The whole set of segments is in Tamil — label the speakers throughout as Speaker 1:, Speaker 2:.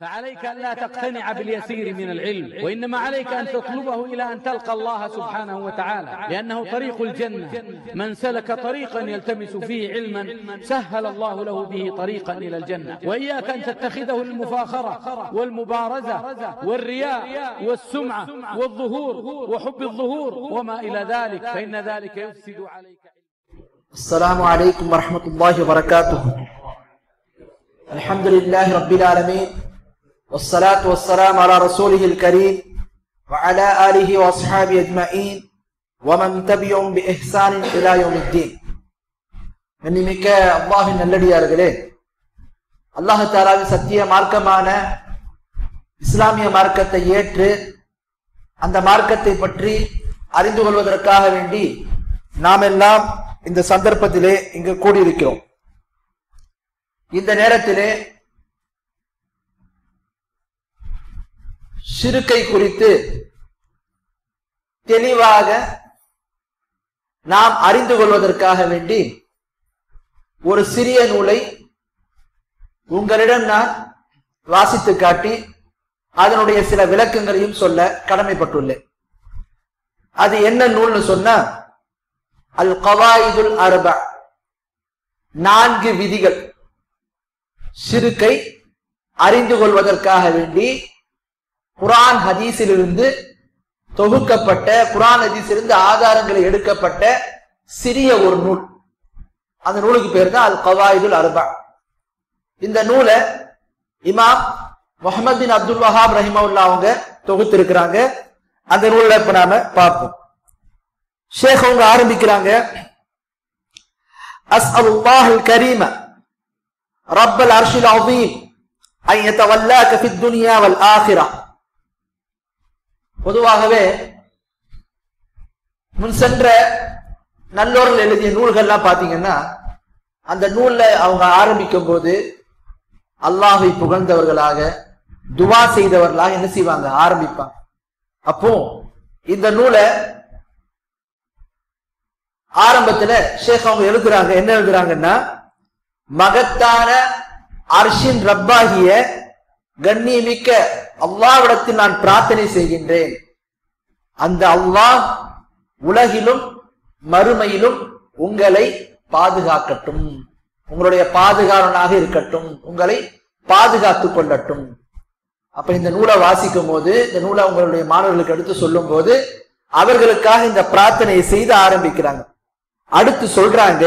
Speaker 1: فعليك أن لا تقتنع باليسير من العلم وإنما عليك أن تطلبه إلى أن تلقى الله سبحانه وتعالى لأنه طريق الجنة من سلك طريقا يلتمس فيه علما سهل الله له به طريقا إلى الجنة وإياك أن تتخذه للمفاخرة والمبارزة والرياء والسمعة والظهور وحب الظهور وما إلى ذلك فإن ذلك يفسد عليك
Speaker 2: السلام عليكم ورحمة الله وبركاته الحمد لله رب العالمين والصلاة والسلام على رسوله الكريم وعلى آله وأصحابه أجمعين ومن تبعهم بإحسان إلى يوم الدين மிக்க அல்லாஹின் நல்லடியார்களே அல்லாஹு தாலாவின் சத்திய மார்க்கமான இஸ்லாமிய மார்க்கத்தை ஏற்று அந்த மார்க்கத்தை பற்றி அறிந்து கொள்வதற்காக வேண்டி நாம் எல்லாம் இந்த சந்தர்ப்பத்திலே இங்கு கூடியிருக்கிறோம் இந்த நேரத்திலே சிறுக்கை குறித்து தெளிவாக நாம் அறிந்து கொள்வதற்காக வேண்டி ஒரு சிறிய நூலை உங்களிடம் நான் வாசித்து காட்டி அதனுடைய சில விளக்கங்களையும் சொல்ல கடமைப்பட்டுள்ளேன் அது என்ன நூல்னு சொன்னா அல் கவாயிதுல் அர்பா நான்கு விதிகள் சிறுக்கை அறிந்து கொள்வதற்காக வேண்டி குரான் ஹதீஸிலிருந்து தொகுக்கப்பட்ட குரான் ஹதீஸிலிருந்து ஆதாரங்களை எடுக்கப்பட்ட சிறிய ஒரு நூல் அந்த நூலுக்கு பேர் தான் அல் கவாயிதுல் அர்பா இந்த நூலை இமாம் முகமது பின் அப்துல் வஹாப் ரஹிமவுல்லா அவங்க தொகுத்திருக்கிறாங்க அந்த நூலை இப்ப நாம பார்ப்போம் ஷேக் அவங்க ஆரம்பிக்கிறாங்க أسأل الله الكريم رب العرش العظيم أن يتولاك في الدنيا والآخرة பொதுவாகவே முன் சென்ற நல்லோர்கள் எழுதிய நூல்கள்லாம் பாத்தீங்கன்னா அந்த நூல்ல அவங்க ஆரம்பிக்கும் போது அல்லாஹை புகழ்ந்தவர்களாக துவா செய்தவர்களாக என்ன செய்வாங்க ஆரம்பிப்பாங்க அப்போ இந்த நூலை ஆரம்பத்துல ஷேக் அவங்க எழுதுறாங்க என்ன எழுதுறாங்கன்னா மகத்தான அர்ஷின் ரப்பாகிய கண்ணியமிக்க அல்லாவிடத்தில் நான் பிரார்த்தனை செய்கின்றேன் அந்த அல்லாஹ் உலகிலும் மறுமையிலும் உங்களை பாதுகாக்கட்டும் உங்களுடைய பாதுகாவனாக இருக்கட்டும் உங்களை பாதுகாத்துக் கொள்ளட்டும் அப்ப இந்த நூலை வாசிக்கும் போது இந்த நூலை உங்களுடைய மாணவர்களுக்கு எடுத்து சொல்லும் போது அவர்களுக்காக இந்த பிரார்த்தனையை செய்து ஆரம்பிக்கிறாங்க அடுத்து சொல்றாங்க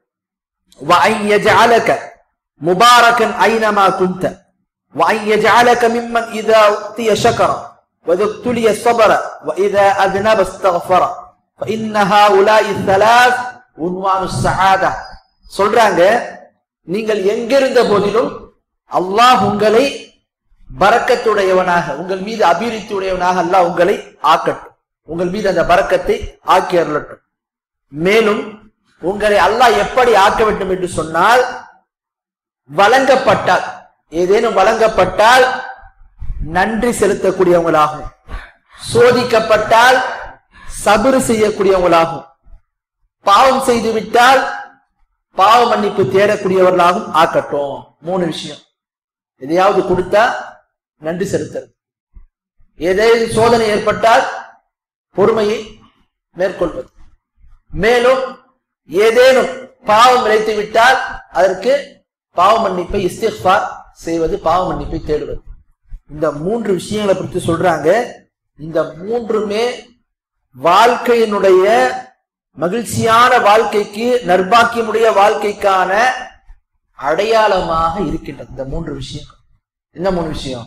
Speaker 2: முபாரகன் ஐனமா குந்த وَأَنْ ممن إذا أُعْطِيَ شَكَرَ وإذا ابتلي صبر وإذا أذنب استغفر فإن هؤلاء الثلاث عنوان السعادة சொல்றாங்க நீங்கள் எங்கிருந்த போதிலும் அல்லாஹ் உங்களை பறக்கத்துடையவனாக உங்கள் மீது அபிவிருத்தி உடையவனாக அல்லாஹ் உங்களை ஆக்கட்டும் உங்கள் மீது அந்த பறக்கத்தை ஆக்கி அருளட்டும் மேலும் உங்களை அல்லாஹ் எப்படி ஆக்க வேண்டும் என்று சொன்னால் வழங்கப்பட்டால் ஏதேனும் வழங்கப்பட்டால் நன்றி செலுத்தக்கூடியவங்களாகும் சோதிக்கப்பட்டால் சபுறு செய்யக்கூடியவங்களாகும் பாவம் செய்து விட்டால் பாவ மன்னிப்பு தேடக்கூடியவர்களாகவும் ஆக்கட்டும் மூணு விஷயம் எதையாவது கொடுத்தா நன்றி செலுத்துறது ஏதேனும் சோதனை ஏற்பட்டால் பொறுமையை மேற்கொள்வது மேலும் ஏதேனும் பாவம் விளைத்து விட்டால் அதற்கு பாவ மன்னிப்பை இஸ்திஃபார் செய்வது பாவ மன்னிப்பை தேடுவது இந்த மூன்று விஷயங்களை பற்றி சொல்றாங்க இந்த மூன்றுமே வாழ்க்கையினுடைய மகிழ்ச்சியான வாழ்க்கைக்கு நர்பாக்கியமுடைய வாழ்க்கைக்கான அடையாளமாக இருக்கின்றது இந்த மூன்று விஷயம் என்ன மூணு விஷயம்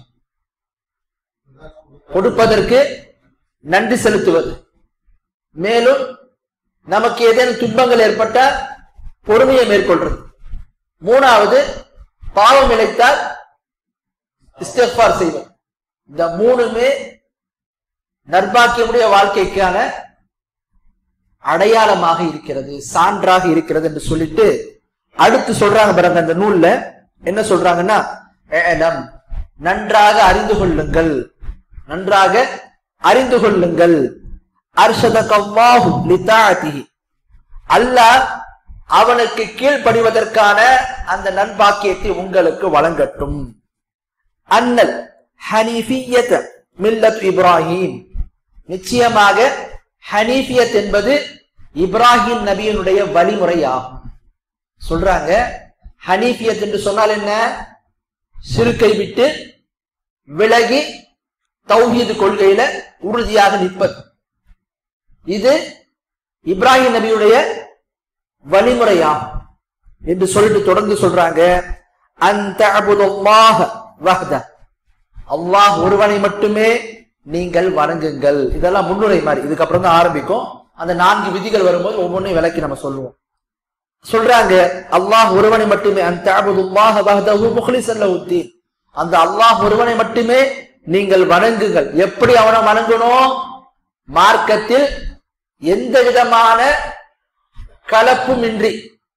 Speaker 2: கொடுப்பதற்கு நன்றி செலுத்துவது மேலும் நமக்கு ஏதேனும் துன்பங்கள் ஏற்பட்டால் பொறுமையை மேற்கொள்றது மூணாவது பாவம் இழைத்தால் இஸ்டெஃபார் செய்வது இந்த மூணுமே நர்பாக்கியமுடைய வாழ்க்கைக்கான அடையாளமாக இருக்கிறது சான்றாக இருக்கிறது என்று சொல்லிட்டு அடுத்து சொல்றாங்க பாருங்க அந்த நூல்ல என்ன சொல்றாங்கன்னா நன்றாக அறிந்து கொள்ளுங்கள் நன்றாக அறிந்து கொள்ளுங்கள் அர்ஷதகல்லாஹு லிதாஅதிஹி அல்லாஹ் அவனுக்கு கீழ்ப்படிவதற்கான அந்த நண்பாக்கியத்தை உங்களுக்கு வழங்கட்டும் அன்னல் ஹனீஃபியத் மில்லத் இப்ராஹிம் நிச்சயமாக ஹனீஃபியத் என்பது இப்ராஹிம் நபியினுடைய வழிமுறையாகும் சொல்றாங்க ஹனீஃபியத் என்று சொன்னால் என்ன சிறுக்கை விட்டு விலகி தௌஹீது கொள்கையில உறுதியாக நிற்பது இது இப்ராஹிம் நபியுடைய வழிமுறையாகும் என்று சொல்லிட்டு தொடர்ந்து சொல்றாங்க அந்த வஹ்த அல்லாஹ் ஒருவனை மட்டுமே நீங்கள் வணங்குங்கள் இதெல்லாம் முன்னுரை மாதிரி இதுக்கப்புறம் தான் ஆரம்பிக்கும் அந்த நான்கு விதிகள் வரும்போது ஒவ்வொன்றையும் விளக்கி நம்ம சொல்லுவோம் சொல்றாங்க அல்லாஹ் ஒருவனை மட்டுமே அந்த அந்த அல்லாஹ் ஒருவனை மட்டுமே நீங்கள் வணங்குங்கள் எப்படி அவனை வணங்கணும் மார்க்கத்தில் எந்த விதமான கலப்பும் இன்றி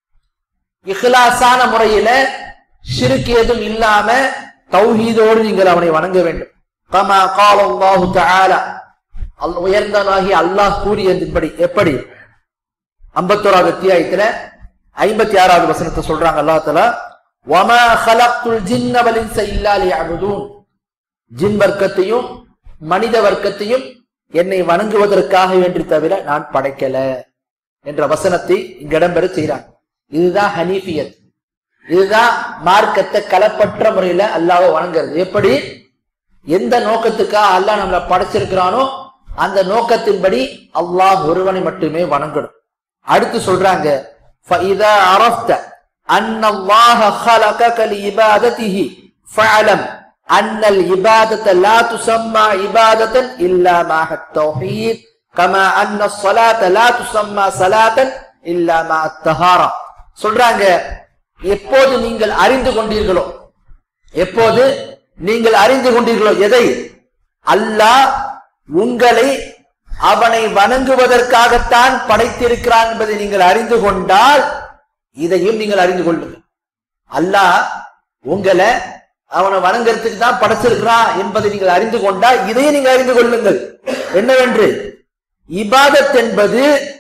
Speaker 2: இஹ்லாசான முறையில ஷிருக்கு எதுவும் இல்லாம தௌஹீதோடு நீங்கள் அவனை வணங்க வேண்டும் கமா கால அல்லாஹு தஆலா அல் உயர்ந்தவனாகி அல்லாஹ் கூறியதின்படி எப்படி ஐம்பத்தோராவது அத்தியாயத்துல ஐம்பத்தி ஆறாவது வசனத்தை சொல்றாங்க அல்லாஹ் தஆலா வமா ஹலக்துல் ஜின்ன வல் இன்ஸ இல்லா லியஅபுதூன் ஜின் வர்க்கத்தையும் மனித வர்க்கத்தையும் என்னை வணங்குவதற்காக என்று தவிர நான் படைக்கல என்ற வசனத்தை இங்க இடம்பெற செய்கிறாங்க இதுதான் ஹனீஃபியத் இதுதான் மார்க்கத்தை கலப்பற்ற முறையில அல்லாஹ்வை வணங்குறது எப்படி எந்த நோக்கத்துக்காக அல்லாஹ் நம்மளை படைச்சிருக்கிறானோ அந்த நோக்கத்தின்படி அல்லாஹ் ஒருவனை மட்டுமே வணங்கணும் அடுத்து சொல்றாங்க فَإِذَا عَرَفْتَ أَنَّ اللَّهَ خَلَقَكَ لِعِبَادَتِهِ فَاعْلَمْ أَنَّ الْعِبَادَةَ لَا تُسَمَّى عِبَادَةً إِلَّا مَعَ التَّوْحِيدِ كَمَا أَنَّ الصَّلَاةَ لَا تُسَمَّى صَلَاةً إِلَّا مَعَ الطَّهَارَةِ சொல்றாங்க எப்போது நீங்கள் அறிந்து கொண்டீர்களோ எப்போது நீங்கள் அறிந்து கொண்டீர்களோ எதை அல்லாஹ் உங்களை அவனை வணங்குவதற்காகத்தான் படைத்திருக்கிறான் என்பதை நீங்கள் அறிந்து கொண்டால் இதையும் நீங்கள் அறிந்து கொள்ளுங்கள் அல்லாஹ் உங்களை அவனை வணங்குறதுக்கு தான் படைச்சிருக்கிறான் என்பதை நீங்கள் அறிந்து கொண்டால் இதையும் நீங்கள் அறிந்து கொள்ளுங்கள் என்னவென்று இபாதத் என்பது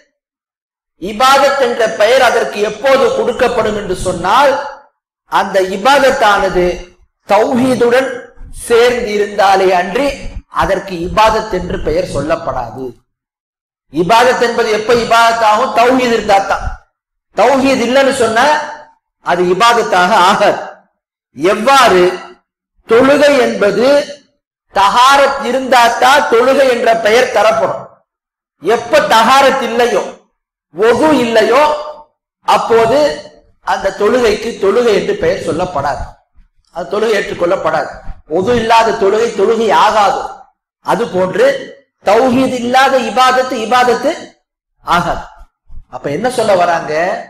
Speaker 2: இபாதத் என்ற பெயர் அதற்கு எப்போது கொடுக்கப்படும் என்று சொன்னால் அந்த இபாதத்தானது தௌஹீதுடன் சேர்ந்து இருந்தாலே அன்றி அதற்கு இபாதத் என்று பெயர் சொல்லப்படாது இபாதத் என்பது எப்ப இபாதத் ஆகும் தௌஹீத் இருந்தா தான் தௌஹீத் இல்லைன்னு சொன்னா அது இபாதத்தாக ஆகாது எவ்வாறு தொழுகை என்பது தகாரத் இருந்தாத்தான் தொழுகை என்ற பெயர் தரப்படும் எப்ப தகாரத் இல்லையோ ஒகு இல்லையோ அப்போது அந்த தொழுகைக்கு தொழுகை என்று பெயர் சொல்லப்படாது அது தொழுகை ஏற்றுக்கொள்ளப்படாது ஒது இல்லாத தொழுகை தொழுகை ஆகாது அது போன்று தௌஹீத் இல்லாத இபாதத்து இபாதத்து ஆகாது அப்ப என்ன சொல்ல வராங்க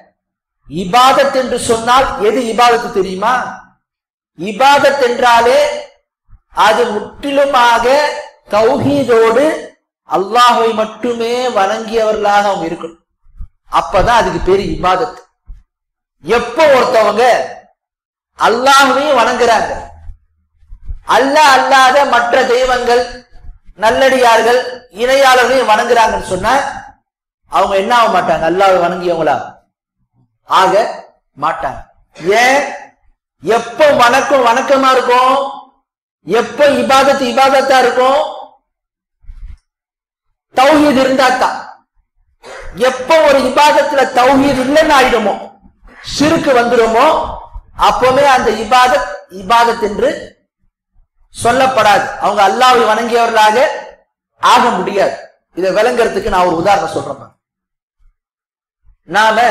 Speaker 2: இபாதத் என்று சொன்னால் எது இபாதத்து தெரியுமா இபாதத் என்றாலே அது முற்றிலுமாக தௌஹீதோடு அல்லாஹை மட்டுமே வணங்கியவர்களாக அவங்க இருக்கணும் அப்பதான் அதுக்கு பேரு இபாதத் எப்போ ஒருத்தவங்க அல்லாஹையும் வணங்குறாங்க அல்லாஹ் அல்லாத மற்ற தெய்வங்கள் நல்லடியார்கள் இணையாளர்களையும் வணங்குறாங்கன்னு சொன்னா அவங்க என்ன ஆக மாட்டாங்க அல்லாஹ் வணங்கியவங்களா ஆக மாட்டாங்க ஏன் எப்ப வணக்கம் வணக்கமா இருக்கும் எப்ப இபாதத்து இபாதத்தா இருக்கும் தௌஹீத் இருந்தா தான் எப்ப ஒரு இபாதத்துல தௌஹீத் இல்லைன்னு ஆயிடுமோ சிறுக்கு வந்துடுமோ அப்பவுமே அந்த இபாதத் இபாதத் என்று சொல்லப்படாது அவங்க அல்லாவை வணங்கியவர்களாக ஆக முடியாது இதை விளங்குறதுக்கு நான் ஒரு உதாரணம் சொல்றேன் நாம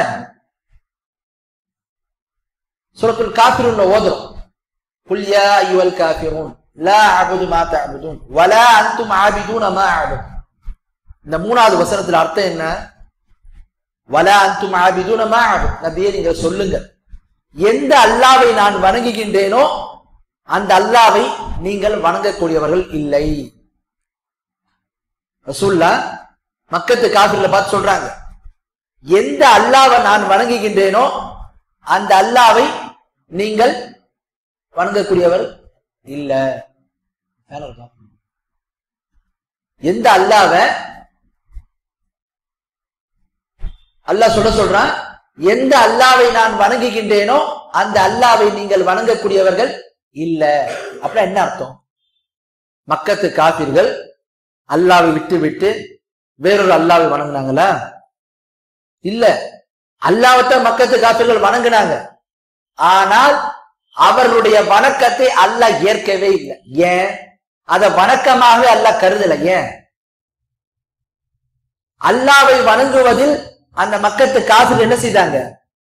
Speaker 2: சூரத்துல் காஃபிரூன் ஓதுறோம் குல் யா அய்யுவல் காஃபிரூன் லா அபுது மா தஅபுதூன் வலா அன்தும் ஆபிதூன மா அபுது இந்த மூணாவது வசனத்துல அர்த்தம் என்ன வலா அன்தும் ஆபிதூன மா அபுது நபியே நீங்க சொல்லுங்க எந்த அல்லாவை நான் வணங்குகின்றேனோ அந்த அல்லாவை நீங்கள் வணங்கக்கூடியவர்கள் இல்லை ரசூல்லா மக்கத்து காபிர்ல பார்த்து சொல்றாங்க எந்த அல்லாவை நான் வணங்குகின்றேனோ அந்த அல்லாவை நீங்கள் வணங்கக்கூடியவர் இல்ல மேல இருக்கா? எந்த அல்லாவ அல்லாஹ் சொல்ல சொல்றான் எந்த அல்லாவை நான் வணங்குகின்றேனோ அந்த அல்லாவை நீங்கள் வணங்கக்கூடியவர்கள் இல்ல அப்படின்னா என்ன அர்த்தம் மக்கத்து காபிர்கள் அல்லாவை விட்டு விட்டு வேறொரு அல்லாவை வணங்குனாங்களா இல்ல அல்லாவைத்தான் மக்கத்து காபிர்கள் வணங்குனாங்க ஆனால் அவர்களுடைய வணக்கத்தை அல்லாஹ் ஏற்கவே இல்லை ஏன் அத வணக்கமாக அல்லாஹ் கருதல ஏன் அல்லாவை வணங்குவதில் அந்த மக்கத்து காபில் என்ன செய்தாங்க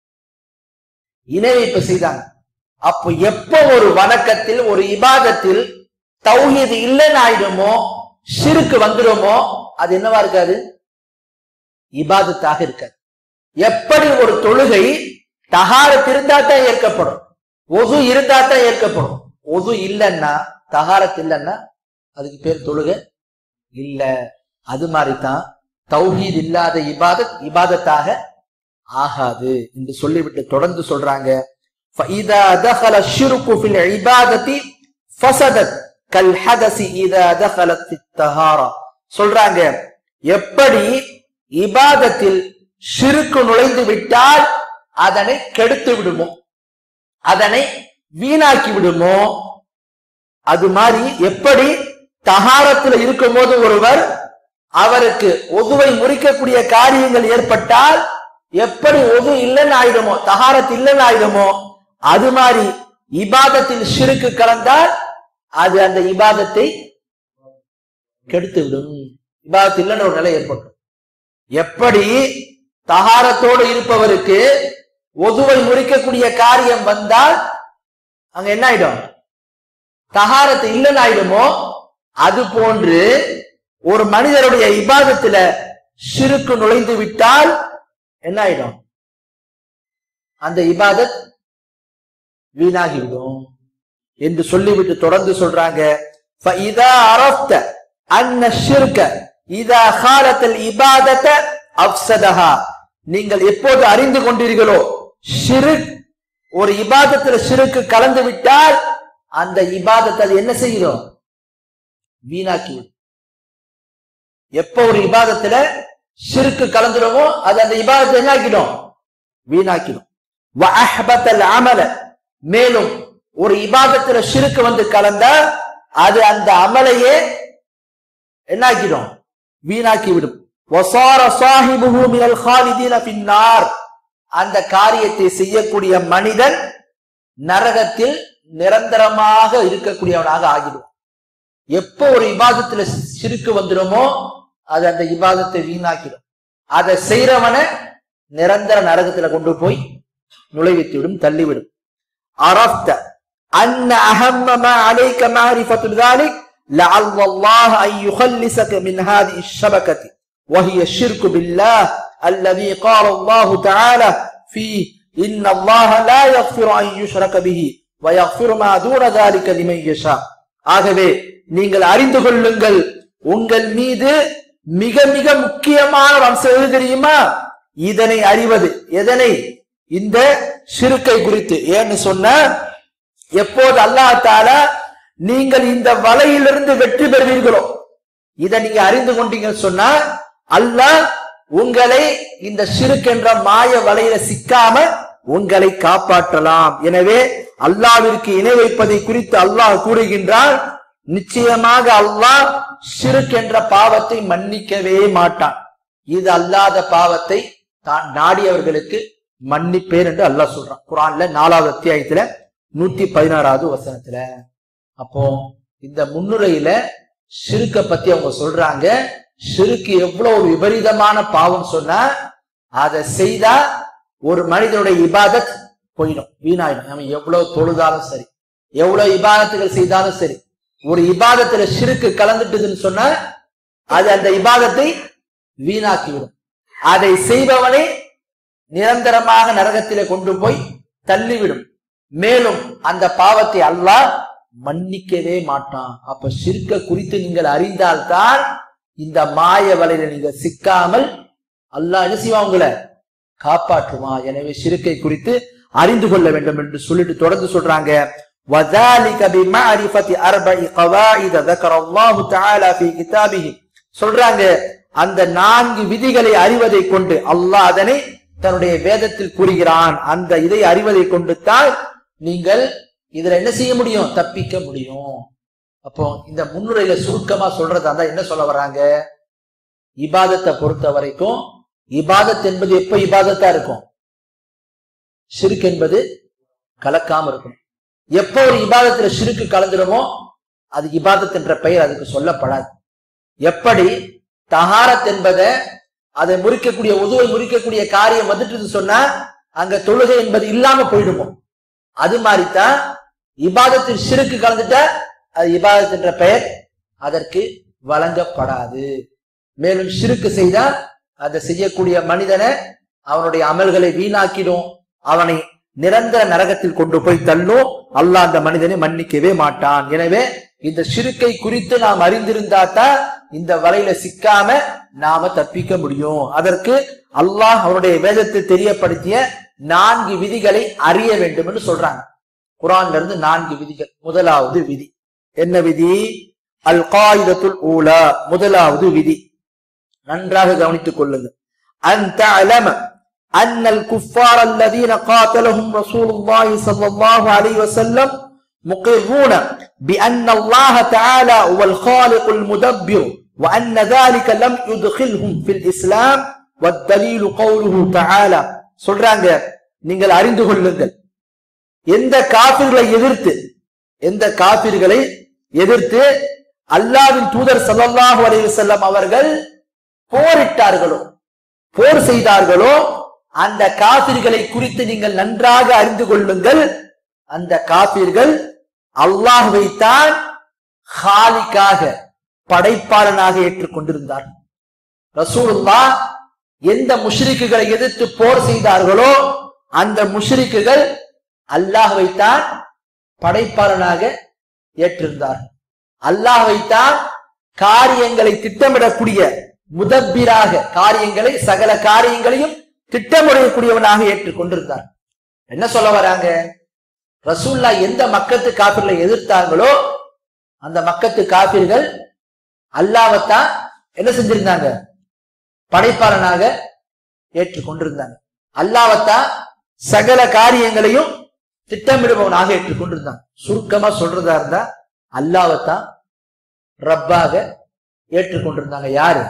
Speaker 2: இணை வைப்பு செய்தாங்க அப்போ எப்போ ஒரு வணக்கத்தில் ஒரு இபாதத்தில் தௌஹீது இல்லைன்னு ஆயிடுமோ ஷிருக்கு வந்துடுமோ அது என்னவா இருக்காது இபாதத்தாக இருக்காது எப்படி ஒரு தொழுகை தகாரத் இருந்தா தான் ஏற்கப்படும் ஒது இருந்தா தான் ஏற்கப்படும் ஒது இல்லைன்னா தகாரத் இல்லைன்னா அதுக்கு பேர் தொழுகை இல்ல அது மாதிரி தான் தௌஹீத் இல்லாத இபாதத் இபாதத்தாக ஆகாது என்று சொல்லிவிட்டு தொடர்ந்து சொல்றாங்க فَإِذَا دَخَلَ الشِّرْكُ فِي الْعِبَادَةِ فَسَدَتْ كَالْحَدَثِ إِذَا دَخَلَتْ فِي الطَّهَارَةِ சொல்றாங்க எப்படி இபாதத்தில் ஷிருக்கு நுழைந்து விட்டால் அதனை கெடுத்து விடுமோ அதனை வீணாக்கி விடுமோ அது மாதிரி எப்படி தகாரத்தில் இருக்கும்போது ஒருவர் அவருக்கு ஒதுவை முறிக்கக்கூடிய காரியங்கள் ஏற்பட்டால் எப்படி ஒது இல்லைன்னு ஆயிடுமோ தகாரத் இல்லைன்னு ஆயிடுமோ அது மாதிரி இபாதத்தில் ஷிருக்கு கலந்தால் அது அந்த இபாதத்தை கெடுத்து விடும் இபாதத் இல்லைன்னு ஒரு நிலை ஏற்படும் எப்படி தகாரத்தோடு இருப்பவருக்கு ஒதுவை முறிக்கக்கூடிய காரியம் வந்தால் அங்க என்ன ஆயிடும் தகாரத்து இல்லைன்னு ஆயிடுமோ அது போன்று ஒரு மனிதருடைய இபாதத்துல ஷிருக்கு நுழைந்து விட்டால் என்ன ஆயிடும் அந்த இபாதத் வீணாகிவிடும் என்று சொல்லிவிட்டு தொடர்ந்து சொல்றாங்க فَإِذَا عَرَفْتَ أَنَّ الشِّرْكَ إِذَا خَالَتَ الْإِبَادَةَ أَفْسَدَهَا நீங்கள் எப்போது அறிந்து கொண்டீர்களோ ஷிருக் ஒரு இபாதத்துல ஷிருக்கு கலந்து விட்டால் அந்த இபாதத்தை அது என்ன செய்யும் வீணாக்கி விடும் எப்ப ஒரு இபாதத்துல ஷிருக்கு கலந்துடுமோ அது அந்த இபாதத்தை என்ன ஆக்கிடும் வீணாக்கிடும் وَأَحْبَطَ الْعَمَلَ மேலும் ஒரு இபாதத்துல ஷிருக்கு வந்து கலந்தா அது அந்த அமலையே என்னாக்கிடும் வீணாக்கி விடும் وَصَارَ صَاحِبُهُ مِنَ الْخَالِدِينَ فِي النَّارِ அந்த காரியத்தை செய்யக்கூடிய மனிதன் நரகத்தில் நிரந்தரமாக இருக்கக்கூடியவனாக ஆகிடும் எப்போ ஒரு இபாதத்துல சிறுக்கு வந்துடுமோ அது அந்த இபாதத்தை வீணாக்கிடும் அதை செய்யறவனை நிரந்தர நரகத்துல கொண்டு போய் நுழைவித்து விடும் தள்ளிவிடும் அரஃப்த அன்ன அஹம்ம மா அலைக்க மாரிஃபத்து ذلك لعل الله أن يخلصك من هذه الشبكة وهي الشرك بالله الذي قال الله تعالى فيه إن الله لا يغفر أن يشرك به ويغفر ما دون ذلك لمن يشاء ஆகவே நீங்கள் அறிந்து கொள்ளுங்கள் உங்கள் மீது மிக மிக முக்கியமான ஒரு அம்சம் எது தெரியுமா இதனை அறிவது எதனை இந்த சிறுக்கை குறித்து ஏன்னு சொன்ன எப்போது அல்லாஹ் தாலா நீங்கள் இந்த வலையிலிருந்து வெற்றி பெறுவீர்களோ இதை நீங்க அறிந்து கொண்டீங்கன்னு சொன்னா அல்லாஹ் உங்களை இந்த சிறுக்கென்ற மாய வலையில சிக்காம உங்களை காப்பாற்றலாம் எனவே அல்லாவிற்கு இணை வைப்பதை குறித்து அல்லாஹ் கூறுகின்றான் நிச்சயமாக அல்லாஹ் ஷிருக் என்ற பாவத்தை மன்னிக்கவே மாட்டான் இது அல்லாத பாவத்தை தான் நாடியவர்களுக்கு மன்னிப்பேன் என்று அல்லாஹ் சொல்றான் குரான்ல நாலாவது அத்தியாயத்துல நூத்தி பதினாறாவது வசனத்துல அப்போ இந்த முன்னுரையில ஷிருக்க பத்தி அவங்க சொல்றாங்க ஷிருக்கு எவ்வளவு விபரீதமான பாவம் சொன்னா அதை செய்தா ஒரு மனிதனுடைய இபாதத் போயிடும் வீணாயிடும் நம்ம எவ்வளவு தொழுதாலும் சரி எவ்வளவு இபாதத்துகள் செய்தாலும் சரி ஒரு இபாதத்துல ஷிருக்கு கலந்துட்டுதுன்னு சொன்னா அது அந்த இபாதத்தை வீணாக்கிவிடும் அதை செய்பவனை நிரந்தரமாக நரகத்திலே கொண்டு போய் தள்ளிவிடும் மேலும் அந்த பாவத்தை அல்லாஹ் மன்னிக்கவே மாட்டான் அப்ப ஷிர்க்க குறித்து நீங்கள் அறிந்தால்தான் இந்த மாய வலையில நீங்க சிக்காமல் அல்லாஹ் என்ன செய்வான் உங்களை காப்பாற்றுவான் எனவே ஷிருக்கை குறித்து அறிந்து கொள்ள வேண்டும் என்று சொல்லிட்டு தொடர்ந்து சொல்றாங்க وذلك بمعرفة أربع قواعد ذكر الله تعالى في كتابه சொல்றாங்க அந்த நான்கு விதிகளை அறிவதை கொண்டு அல்லாஹ் அதனை தன்னுடைய வேதத்தில் கூறுகிறான் அந்த இதை அறிவதை கொண்டு தான் நீங்கள் இதுல என்ன செய்ய முடியும் தப்பிக்க முடியும் அப்போ இந்த முன்னுரையில சுருக்கமா சொல்றதா இருந்தா என்ன சொல்ல வர்றாங்க இபாதத்தை பொறுத்த வரைக்கும் இபாதத் என்பது எப்ப இபாதத்தா இருக்கும் ஷிர்க் என்பது கலக்காம இருக்கும் எப்போ ஒரு இபாதத்துல ஷிருக்கு கலந்துருமோ அது இபாதத் என்ற பெயர் அதுக்கு சொல்லப்படாது எப்படி தஹாரத் என்பதை அதை முறிக்கக்கூடிய உதுவை முறிக்கக்கூடிய காரியம் வந்துட்டு சொன்னா அங்க தொழுகை என்பது இல்லாம போயிடுமோ அது மாதிரிதான் இபாதத்தில் சிறுக்கு கலந்துட்டா அது இபாதத் என்ற பெயர் அதற்கு வழங்கப்படாது மேலும் சிறுக்கு செய்தால் அதை செய்யக்கூடிய மனிதனை அவனுடைய அமல்களை வீணாக்கிடும் அவனை நிரந்தர நரகத்தில் கொண்டு போய் தள்ளும் அல்லாஹ் அந்த மனிதனை மன்னிக்கவே மாட்டான் எனவே இந்த சிறுக்கை குறித்து நாம் அறிந்திருந்தாதான் இந்த வலையில சிக்காம நாம தப்பிக்க முடியும் அதற்கு அல்லாஹ் அவனுடைய வேதத்தை தெரியப்படுத்திய நான்கு விதிகளை அறிய வேண்டும் என்று சொல்றாங்க குரான்ல இருந்து நான்கு விதிகள் முதலாவது விதி என்ன விதி அல் காயிதத்துல் ஊலா முதலாவது விதி நன்றாக கவனித்துக் கொள்ளுங்கள் அந்த அலம أن الكفار الذين قاتلهم رسول الله صلى الله عليه وسلم مقرون بأن الله تعالى هو الخالق المدبر وأن ذلك لم يدخلهم في الإسلام والدليل قوله تعالى சொல்றாங்க நீங்கள் அறிந்து கொள்ளுங்கள் எந்த காபிர்களை எதிர்த்து எந்த காபிர்களை எதிர்த்து அல்லாவின் தூதர் ஸல்லல்லாஹு அலைஹி வஸல்லம் அவர்கள் போரிட்டார்களோ போர் செய்தார்களோ அந்த காபிர்களை குறித்து நீங்கள் நன்றாக அறிந்து கொள்ளுங்கள் அந்த காபிர்கள் அல்லாஹுவைத்தான் ஹாலிக்காக படைப்பாளனாக ஏற்றுக்கொண்டிருந்தார் ரசூலுல்லா எந்த முஷ்ரிக்குகளை எதிர்த்து போர் செய்தார்களோ அந்த முஷ்ரிக்குகள் அல்லாஹுவைத்தான் படைப்பாளனாக ஏற்றிருந்தார் அல்லாஹுவைத்தான் காரியங்களை திட்டமிடக்கூடிய முதப்பிராக காரியங்களை சகல காரியங்களையும் திட்டமிடக்கூடியவனாக ஏற்றுக்கொண்டிருந்தார் என்ன சொல்ல வராங்க ரசூல்லா எந்த மக்கத்து காப்பிர்களை எதிர்த்தாங்களோ அந்த மக்கத்து காப்பீர்கள் அல்லாவத்தான் என்ன செஞ்சிருந்தாங்க படைப்பாளனாக ஏற்றுக்கொண்டிருந்தாங்க அல்லாவத்தான் சகல காரியங்களையும் திட்டமிடுபவனாக ஏற்றுக்கொண்டிருந்தாங்க சுருக்கமா சொல்றதா இருந்தா அல்லாவத்தான் ரப்பாக ஏற்றுக்கொண்டிருந்தாங்க யாரு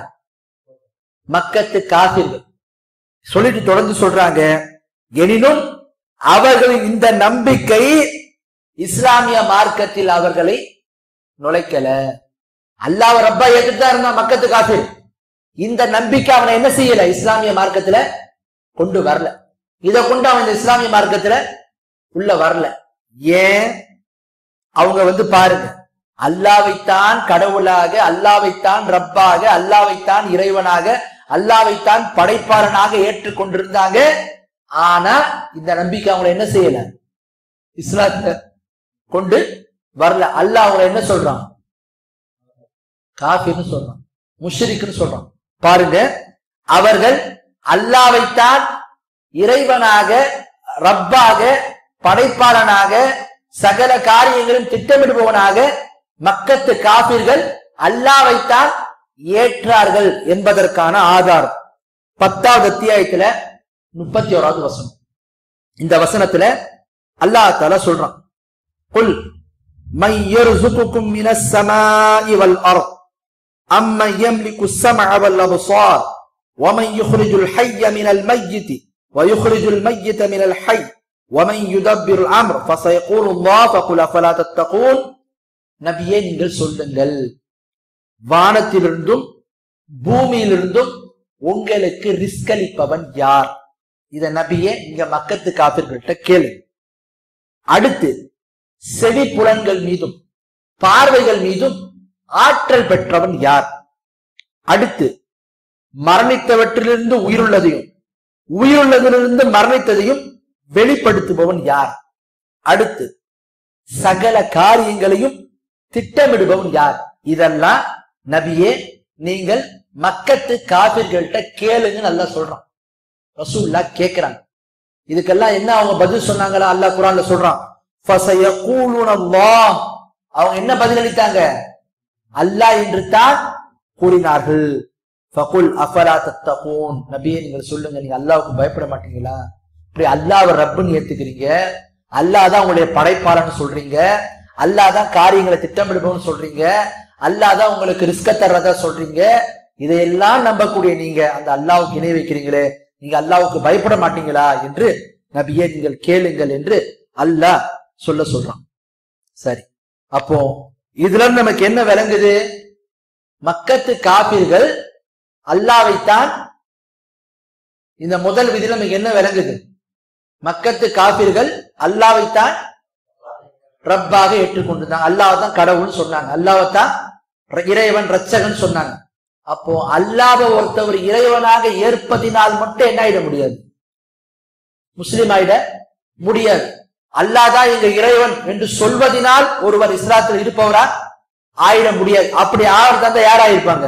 Speaker 2: மக்கத்து காபிர்கள் சொல்லிட்டு தொடர்ந்து சொல்றாங்க எனினும் அவர்களின் இந்த நம்பிக்கை இஸ்லாமிய மார்க்கத்தில் அவர்களை நுழைக்கல அல்லாஹ் ரப்பா ஏற்றுட்டு தான் இருந்தான் மக்கத்து காஃபிர் இந்த நம்பிக்கை அவனை என்ன செய்யல இஸ்லாமிய மார்க்கத்துல கொண்டு வரல இதை கொண்டு அவன் இந்த இஸ்லாமிய மார்க்கத்துல உள்ள வரல ஏன் அவங்க வந்து பாருங்க அல்லாவைத்தான் கடவுளாக அல்லாவைத்தான் ரப்பாக அல்லாவைத்தான் இறைவனாக அல்லாவைத்தான் படைப்பாளனாக ஏற்றுக்கொண்டிருந்தாங்க ஆனா இந்த நம்பிக்கை அவங்களை என்ன செய்யல இஸ்லாத்துல கொண்டு வரல அல்லாஹ் அவங்களை என்ன சொல்றான் காஃபின்னு சொல்றான் முஷ்ரிக்குன்னு சொல்றான் பாருங்க அவர்கள் அல்லாவைத்தான் இறைவனாக ரப்பாக படைப்பாளனாக சகல காரியங்களும் திட்டமிடுபவனாக மக்கத்து காபிர்கள் அல்லாவைத்தான் ஏற்றார்கள் என்பதற்கான ஆதாரம் பத்தாவது அத்தியாயத்துல முப்பத்தி ஓராவது வசனம் இந்த வசனத்துல அல்லாஹ் தால சொல்றான் குல் من يرزقكم من السماء والأرض أمن يملك السمع والأبصار ومن يخرج الحي من الميت ويخرج الميت من الحي ومن يدبر الأمر فسيقول الله فقل أفلا تتقون நபியே நீங்கள் சொல்லுங்கள் வானத்திலிருந்தும் பூமியிலிருந்தும் உங்களுக்கு ரிஸ்க் அளிப்பவன் யார் இத நபியே இங்க மக்கத்து காப்பிர்கள்ட்ட கேளு அடுத்து செவி புலன்கள் மீதும் பார்வைகள் மீதும் ஆற்றல் பெற்றவன் யார் அடுத்து மரணித்தவற்றிலிருந்து உயிருள்ளதையும் உயிருள்ளதிலிருந்து மரணித்ததையும் வெளிப்படுத்துபவன் யார் அடுத்து சகல காரியங்களையும் திட்டமிடுபவன் யார் இதெல்லாம் நபியே நீங்கள் மக்கத்து காபிர்கள்ட்ட கேளுங்க நல்லா சொல்றான் ரசூல்லா கேக்குறாங்க இதுக்கெல்லாம் என்ன அவங்க பதில் சொன்னாங்களா அல்லாஹ் குரான்ல சொல்றான் فَسَيَقُولُونَ اللَّهُ. அவங்க என்ன பதிலளித்தாங்க அல்லாஹ் என்று தான் கூறினார்கள் ஃபகுல் அஃபலா தத்தகூன் நபியே நீங்கள் சொல்லுங்க நீங்க அல்லாஹ்வுக்கு பயப்பட மாட்டீங்களா இப்படி அல்லாஹ்வை ரப்புன்னு ஏத்துக்கிறீங்க அல்லாஹ் தான் உங்களுடைய படைப்பாளன்னு சொல்றீங்க அல்லாஹ் தான் காரியங்களை திட்டமிடுபவன்னு சொல்றீங்க அல்லாஹ் தான் உங்களுக்கு ரிஸ்க தர்றதா சொல்றீங்க இதையெல்லாம் நம்பக்கூடிய நீங்க அந்த அல்லாவுக்கு இணை வைக்கிறீங்களே நீங்க அல்லாவுக்கு பயப்பட மாட்டீங்களா என்று நபியே நீங்கள் கேளுங்கள் என்று அல்லாஹ் சொல்ல சொல்றான் சரி அப்போ இதுல இருந்து நமக்கு என்ன விளங்குது மக்கத்து காப்பீர்கள் அல்லாவைத்தான் இந்த முதல் விதியில நமக்கு என்ன விளங்குது மக்கத்து காப்பீர்கள் அல்லாவைத்தான் ரப்பாக ஏற்றுக்கொண்டிருந்தாங்க அல்லாவை தான் கடவுள்னு சொன்னாங்க அல்லாவைத்தான் இறைவன் ரச்சகன் சொன்னாங்க அப்போ அல்லாவை ஒருத்தவர் இறைவனாக ஏற்பதினால் மட்டும் என்ன ஆயிட முடியாது முஸ்லிம் ஆயிட முடியாது அல்லாதான் எங்க இறைவன் என்று சொல்வதனால் ஒருவர் இஸ்லாத்தில் இருப்பவரா ஆயிட முடியாது அப்படி ஆறு தந்த யாரா இருப்பாங்க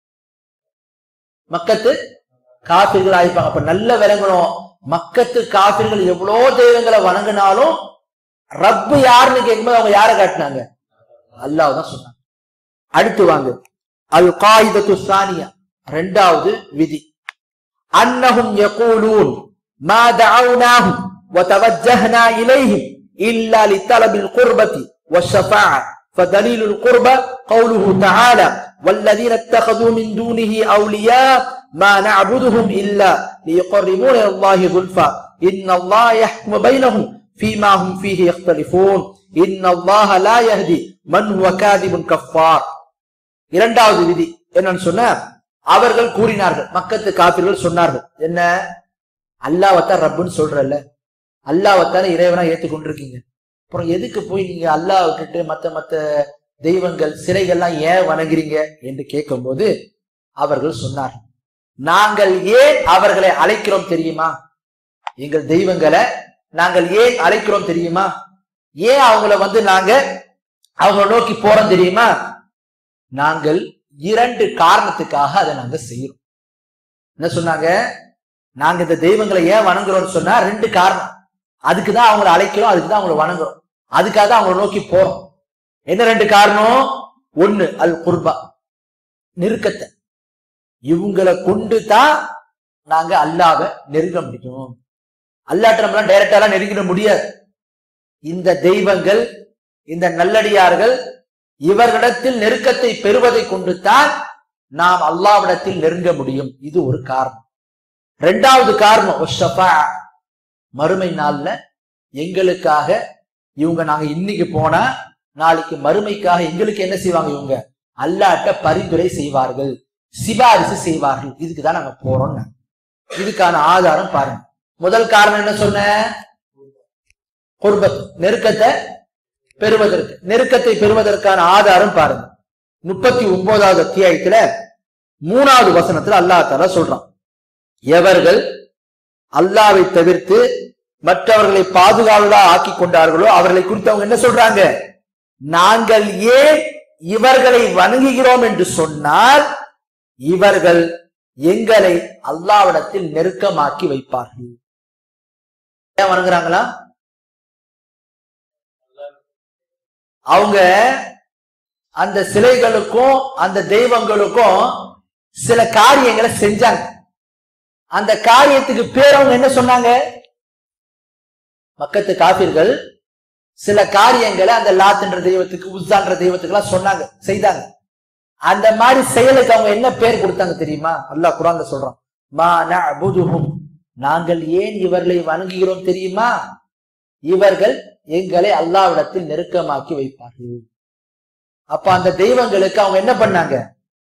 Speaker 2: மக்கத்து காபிர்கள் ஆயிருப்பாங்க அப்ப நல்ல விளங்கணும் மக்கத்து காபிர்கள் எவ்வளோ தெய்வங்களை வணங்கினாலும் ரப்பு யாருன்னு கேட்கும்போது அவங்க யாரை காட்டினாங்க அல்லாஹ் தான் சொன்னாங்க அடுத்து வாங்க அது காயிதத்து சானியா ரெண்டாவது விதி அன்னஹும் யகூலூன் மா دعوناهم وتوجهنا إليهم إلا لطلب القربة والشفاعة فدليل القربة قوله تعالى والذين اتخذوا من دونه أولياء ما نعبدهم إلا ليقربون إلى الله ظلفا إن الله يحكم بينهم فيما هم فيه يختلفون إن الله لا يهدي من هو كاذب كفار இரண்டாவது விதி என்னன்னு சொன்ன அவர்கள் கூறினார்கள் மக்கத்து காப்பிர்கள் சொன்னார்கள் என்ன அல்லாவத்தான் ரப்புன்னு சொல்றல்ல அல்லாவத்தான இறைவனா ஏத்துக்கொண்டிருக்கீங்க அப்புறம் எதுக்கு போய் நீங்க அல்லாஹ் விட்டுட்டு மத்த மத்த தெய்வங்கள் சிலைகள்லாம் ஏன் வணங்குறீங்க என்று கேட்கும்போது அவர்கள் சொன்னார்கள் நாங்கள் ஏன் அவர்களை அழைக்கிறோம் தெரியுமா எங்கள் தெய்வங்களை நாங்கள் ஏன் அழைக்கிறோம் தெரியுமா ஏன் அவங்கள வந்து நாங்க அவங்கள நோக்கி போறோம் தெரியுமா நாங்கள் இரண்டு காரணத்துக்காக அதை நாங்க செய்யறோம் என்ன சொன்னாங்க நாங்க இந்த தெய்வங்களை ஏன் வணங்குறோம்னு சொன்னா ரெண்டு காரணம் அதுக்குதான் அவங்கள அழைக்கிறோம் அதுக்கு தான் அவங்கள வணங்குறோம் அதுக்காக தான் அவங்கள நோக்கி போறோம் என்ன ரெண்டு காரணம் ஒண்ணு அல் குர்பா நெருக்கத்தை இவங்களை கொண்டு தான் நாங்க அல்லாவை நெருங்க முடியும் அல்லாட்ட நம்மளாம் டைரக்டாலாம் நெருங்கிட முடியாது இந்த தெய்வங்கள் இந்த நல்லடியார்கள் இவர்களிடத்தில் நெருக்கத்தை பெறுவதை கொண்டு தான் நாம் அல்லாவிடத்தில் நெருங்க முடியும் இது ஒரு காரணம் ரெண்டாவது காரணம் ஒஷஃபா. மறுமை நாள்ல எங்களுக்காக இவங்க நாங்க இன்னைக்கு போனா நாளைக்கு மறுமைக்காக எங்களுக்கு என்ன செய்வாங்க இவங்க அல்லாட்ட பரிந்துரை செய்வார்கள் சிபாரிசு செய்வார்கள் இதுக்கு தான் நாங்க போறோம் இதுக்கான ஆதாரம் பாருங்க முதல் காரணம் என்ன சொன்ன குர்பத் நெருக்கத்தை பெறுவதற்கு நெருக்கத்தை பெறுவதற்கான ஆதாரம் பாருங்க முப்பத்தி ஒன்பதாவது அத்தியாயத்துல மூணாவது வசனத்துல அல்லாஹ் தஆலா சொல்றான் எவர்கள் அல்லாவை தவிர்த்து மற்றவர்களை பாதுகாவலா ஆக்கி கொண்டார்களோ அவர்களை குறித்து அவங்க என்ன சொல்றாங்க நாங்கள் ஏன் இவர்களை வணங்குகிறோம் என்று சொன்னால் இவர்கள் எங்களை அல்லாவிடத்தில் நெருக்கமாக்கி வைப்பார்கள் ஏன் வணங்குறாங்களா அவங்க அந்த சிலைகளுக்கும் அந்த தெய்வங்களுக்கும் சில காரியங்களை செஞ்சாங்க அந்த காரியத்துக்கு பேர் அவங்க என்ன சொன்னாங்க மக்கத்து காபிர்கள் சில காரியங்களை அந்த லாத்துன்ற தெய்வத்துக்கு உஸ்ஸான்ற தெய்வத்துக்கு எல்லாம் சொன்னாங்க செய்தாங்க அந்த மாதிரி செயலுக்கு அவங்க என்ன பேர் கொடுத்தாங்க தெரியுமா அல்லாஹ் குரான்ல சொல்றான் மா நஅபுதுஹும் நாங்கள் ஏன் இவர்களை வணங்குகிறோம் தெரியுமா இவர்கள் எங்களை அல்லாவிடத்தில் நெருக்கமாக்கி வைப்பார்கள் அப்ப அந்த தெய்வங்களுக்கு அவங்க என்ன பண்ணாங்க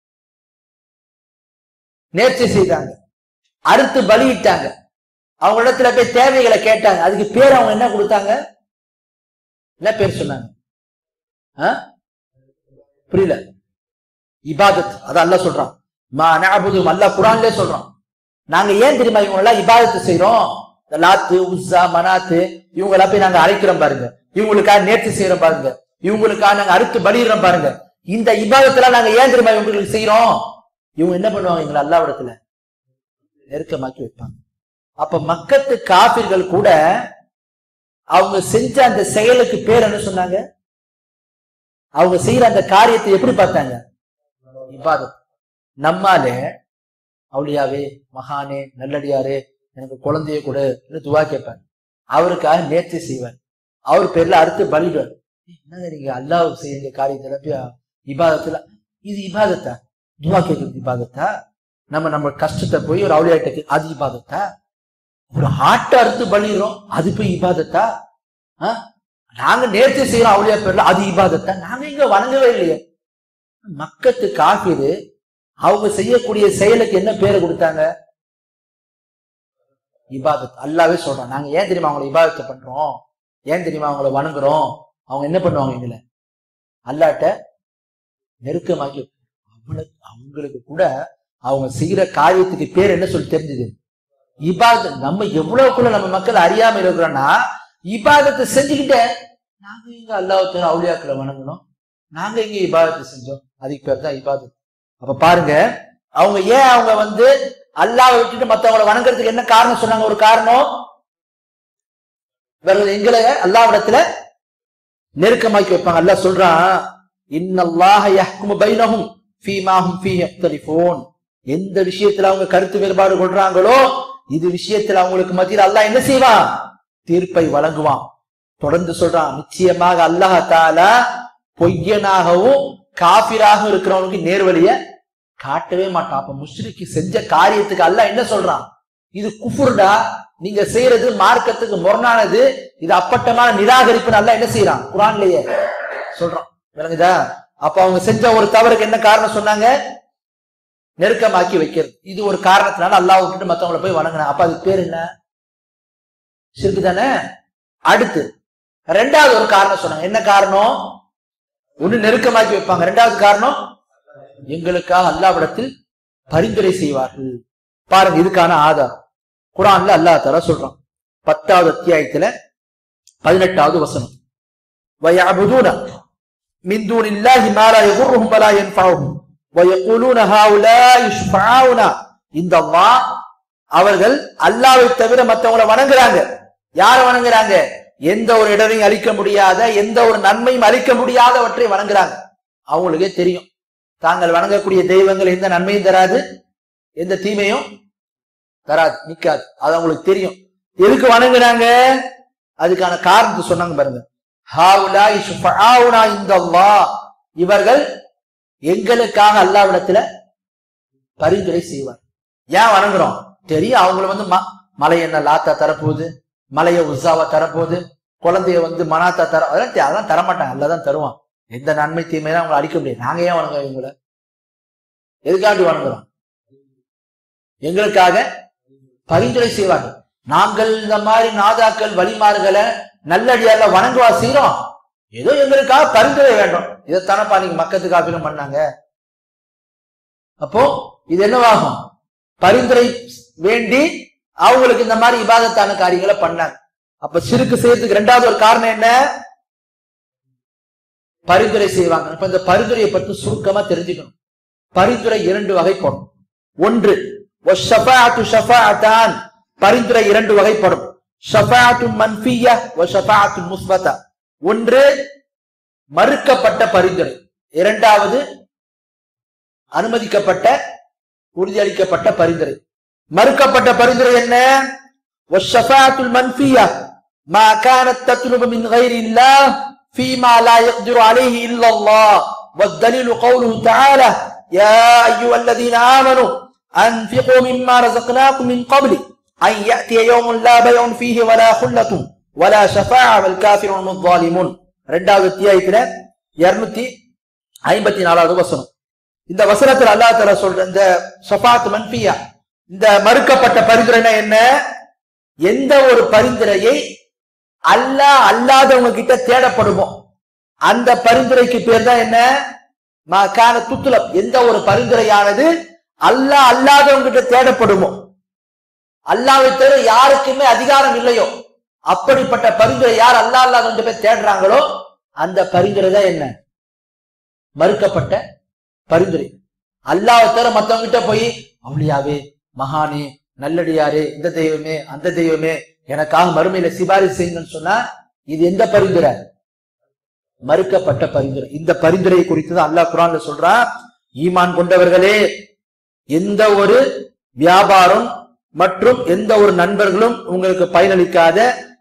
Speaker 2: நேர்ச்சி செய்தாங்க அறுத்து பலியிட்டாங்க அவங்க இடத்துல போய் தேவைகளை கேட்டாங்க அதுக்கு பேர் அவங்க என்ன கொடுத்தாங்க என்ன பேர் சொன்னாங்க ஆ? புரியல இபாதத் அதான் அல்லாஹ் சொல்றான் மா நஅபுது அல்லாஹ் குரான்லயே சொல்றான் நாங்க ஏன் தெரியுமா இவங்க எல்லாம் இபாதத்து செய்றோம் இந்த லாத்து உஸ்ஸா மனாத்து இவங்க எல்லாம் போய் நாங்க அழைக்கிறோம் பாருங்க இவங்களுக்காக நேர்ச்சி செய்யறோம் பாருங்க இவங்களுக்காக நாங்க அறுத்து பலியிடுறோம் பாருங்க இந்த இபாதத்துல நாங்க ஏன் தெரியுமா இவங்களுக்கு செய்றோம் இவங்க என்ன பண்ணுவாங்க எங்களை அல்லாவிடத்துல நெருக்கமாக்கி வைப்பாங்க அப்ப மக்கத்து காபிர்கள் கூட அவங்க செஞ்ச அந்த செயலுக்கு பேர் என்ன சொன்னாங்க அவங்க செய்யற அந்த காரியத்தை எப்படி பார்த்தாங்க இபாதத் நம்மாலே அவளியாவே மகானே நல்லடியாரே எனக்கு குழந்தைய கூட துவா கேட்பார் அவருக்காக நேர்ச்சி செய்வார் அவர் பேர்ல அறுத்து பலிடுவார் என்னங்க நீங்க அல்லாஹ் செய்ய காரியத்துல போய் இபாதத்துல இது இபாதத்தா துவா கேட்கறது இபாதத்தா நம்ம நம்ம கஷ்டத்தை போய் ஒரு அவளியாட்ட கே- அது இபாதத்தா ஒரு ஆட்டை அறுத்து பலிடுறோம் அது போய் இபாதத்தா ஆ? நாங்க நேர்த்தி செய்யறோம் அவளியா பேர்ல அது இபாதத்தா நாங்க இங்க வணங்கவே இல்லையே மக்கத்து காப்பீடு அவங்க செய்யக்கூடிய செயலுக்கு என்ன பேரை கொடுத்தாங்க இபாதத் அல்லாவே சொல்றோம் நாங்க ஏன் தெரியுமா அவங்களை இபாதத்தை பண்றோம் ஏன் தெரியுமா அவங்கள வணங்குறோம் அவங்க என்ன பண்ணுவாங்க எங்களை அல்லாட்ட நெருக்கமாக்கி அவங்களுக்கு அவங்களுக்கு கூட அவங்க செய்யற காரியத்துக்கு பேர் என்ன சொல்லி தெரிஞ்சது இபாதத் நம்ம எவ்வளவுக்குள்ள நம்ம மக்கள் அறியாம இருக்கிறோம்னா இபாதத்தை செஞ்சுக்கிட்டே நாங்க இங்க அல்லாஹ் அவுளியாக்களை வணங்கணும் நாங்க இங்க இபாதத்தை செஞ்சோம் அதுக்கு பேர் தான் இபாதத் அப்ப பாருங்க அவங்க ஏன் அவங்க வந்து அல்லாஹ் விட்டுட்டு மத்தவங்கள வணங்குறதுக்கு என்ன காரணம் சொன்னாங்க ஒரு காரணம் இவர்கள் எங்களை அல்லாவிடத்துல நெருக்கமாக்கி வைப்பாங்க அல்லாஹ் சொல்றான் இன்னல்லாஹ யஹ்குமு பைனஹும் ஃபீமாஹும் ஃபீஹி யக்தலிஃபூன் எந்த விஷயத்துல அவங்க கருத்து வேறுபாடு கொள்றாங்களோ இது விஷயத்துல அவங்களுக்கு மத்தியில் அல்லாஹ் என்ன செய்வான் தீர்ப்பை வழங்குவான் தொடர்ந்து சொல்றான் நிச்சயமாக அல்லாஹ் தாலா பொய்யனாகவும் காபிராக இருக்கிறவனுக்கு நேர்வழிய காட்டவே மாட்டான் அப்ப முஸ்லிக்கு செஞ்ச காரியத்துக்கு அல்லாஹ் என்ன சொல்றான் இது குஃபுர்டா நீங்க செய்யறது மார்க்கத்துக்கு முரணானது இது அப்பட்டமான நிராகரிப்பு அல்லாஹ் என்ன செய்யறான் குரான்லயே சொல்றான் விளங்குதா அப்ப அவங்க செஞ்ச ஒரு தவறுக்கு என்ன காரணம் சொன்னாங்க நெருக்கமாக்கி வைக்கிறது இது ஒரு காரணத்தினால அல்லாஹ் விட்டுட்டு மத்தவங்களை போய் வணங்கினா அப்ப அதுக்கு பேர் என்ன சிறுக்கு தானே அடுத்து ரெண்டாவது ஒரு காரணம் சொன்னாங்க என்ன காரணம் ஒண்ணு நெருக்கமாக்கி வைப்பாங்க ரெண்டாவது காரணம் எங்களுக்காக அல்லாவிடத்தில் பரிந்துரை செய்வார்கள் பாருங்க இதுக்கான ஆதாரம் குரான்ல அல்லாஹ் தர சொல்றான் பத்தாவது அத்தியாயத்துல பதினெட்டாவது வசனம் وَيَعْبُدُونَ مِن دُونِ اللَّهِ مَا لَا يَضُرُّهُمْ وَلَا يَنفَعُهُم وَيَقُولُونَ هَؤُلَاءِ شُفَعَاؤُنَا عِندَ اللَّهِ அவர்கள் அல்லாவை தவிர மத்தவங்கள வணங்குறாங்க யார வணங்குறாங்க எந்த ஒரு இடரையும் அளிக்க முடியாத எந்த ஒரு நன்மையும் அளிக்க முடியாதவற்றை வணங்குறாங்க அவங்களுக்கே தெரியும் தாங்கள் வணங்கக்கூடிய தெய்வங்கள் எந்த நன்மையும் தராது எந்த தீமையும் தராது நிக்காது அது அவங்களுக்கு தெரியும் எதுக்கு வணங்குறாங்க அதுக்கான காரணத்தை சொன்னாங்க பாருங்க ஹாவுலாய் ஷுஃபஆஉனா இந்தல்லாஹ். இவர்கள் எங்களுக்காக அல்லாவிடத்துல பரிந்துரை செய்வார் ஏன் வணங்குறோம் தெரியும் அவங்கள வந்து ம- மலை என்ன லாத்தா தரப்போகுது மலைய உஸாவா தரப்போகுது குழந்தைய வந்து மனாத்தா தர அதெல்லாம் தெ- அதெல்லாம் தரமாட்டாங்க அல்லாதான் தருவான் எந்த நன்மை தீமையும் அவங்களை அடிக்க முடியாது நாங்க ஏன் வணங்க இவங்களை எதுக்காண்டி வணங்குறோம் எங்களுக்காக பரிந்துரை செய்வார்கள் நாங்கள் இந்த மாதிரி நாதாக்கள் வழிமாறுகளை நல்லடியார்ல வணங்குவா செய்யறோம் ஏதோ எங்களுக்காக பரிந்துரை வேண்டும் இதைத்தானப்பா நீங்க மக்கத்து காப்பிலும் பண்ணாங்க அப்போ இது என்னவாகும் பரிந்துரை வேண்டி அவங்களுக்கு இந்த மாதிரி இபாதத்தான காரியங்களை பண்ணாங்க அப்ப சிறுக்கு செய்யறதுக்கு ரெண்டாவது ஒரு காரணம் என்ன பரிந்துரை செய்வாங்க இப்ப இந்த பரிந்துரையை பற்றி சுருக்கமா தெரிஞ்சுக்கணும் பரிந்துரை இரண்டு வகைப்படும் ஒன்று வஷ்ஷஃபாஅத்து ஷஃபாஅத்தான் பரிந்துரை இரண்டு வகைப்படும் ஷஃபாஅத்து மன்ஃபிய்ய வ ஷஃபாஅத்து முஸ்பதா ஒன்று மறுக்கப்பட்ட பரிந்துரை இரண்டாவது அனுமதிக்கப்பட்ட உறுதியளிக்கப்பட்ட பரிந்துரை மறுக்கப்பட்ட பரிந்துரை என்ன والشفاعة المنفية ما كانت تطلب من غير الله فيما لا يقدر عليه إلا الله والدليل قوله تعالى يا أيها الذين آمنوا أنفقوا مما رزقناكم من قبل أن يأتي يوم لا بيع فيه ولا خلة ولا شفاعة والكافرون هم الظالمون ரெண்டாவது அத்தியாயத்துல இருநூத்தி ஐம்பத்தி நாலாவது வசனம் இந்த வசனத்துல அல்லாஹ் தஆலா சொல்ற இந்த ஷஃபாத் மன்ஃபியா இந்த மறுக்கப்பட்ட பரிந்துரைனா என்ன எந்த ஒரு பரிந்துரையை அல்லாஹ் அல்லாதவங்க கிட்ட தேடப்படுமோ அந்த பரிந்துரைக்கு பேர் தான் என்ன மகான துத்துலம் எந்த ஒரு பரிந்துரையானது அல்லாஹ் அல்லாதவங்க கிட்ட தேடப்படுமோ அல்லாவை தவிர யாருக்குமே அதிகாரம் இல்லையோ அப்படிப்பட்ட பரிந்துரை யார் அல்லாஹ் அல்லாதவங்க போய் தேடுறாங்களோ அந்த பரிந்துரை தான் என்ன மறுக்கப்பட்ட பரிந்துரை அல்லாவை தவிர மத்தவங்க கிட்ட போய் அவளியாவே மகானே நல்லடியாரே இந்த தெய்வமே அந்த தெய்வமே எனக்காக மறுமையில சிபாரிசு செய்யுங்கன்னு சொன்னா இது எந்த பரிந்துரை மறுக்கப்பட்ட பரிந்துரை இந்த பரிந்துரை குறித்து தான் அல்லாஹ் குரான்ல சொல்றான் ஈமான் கொண்டவர்களே எந்த ஒரு வியாபாரம் மற்றும் எந்த ஒரு நண்பர்களும் உங்களுக்கு பயனளிக்காத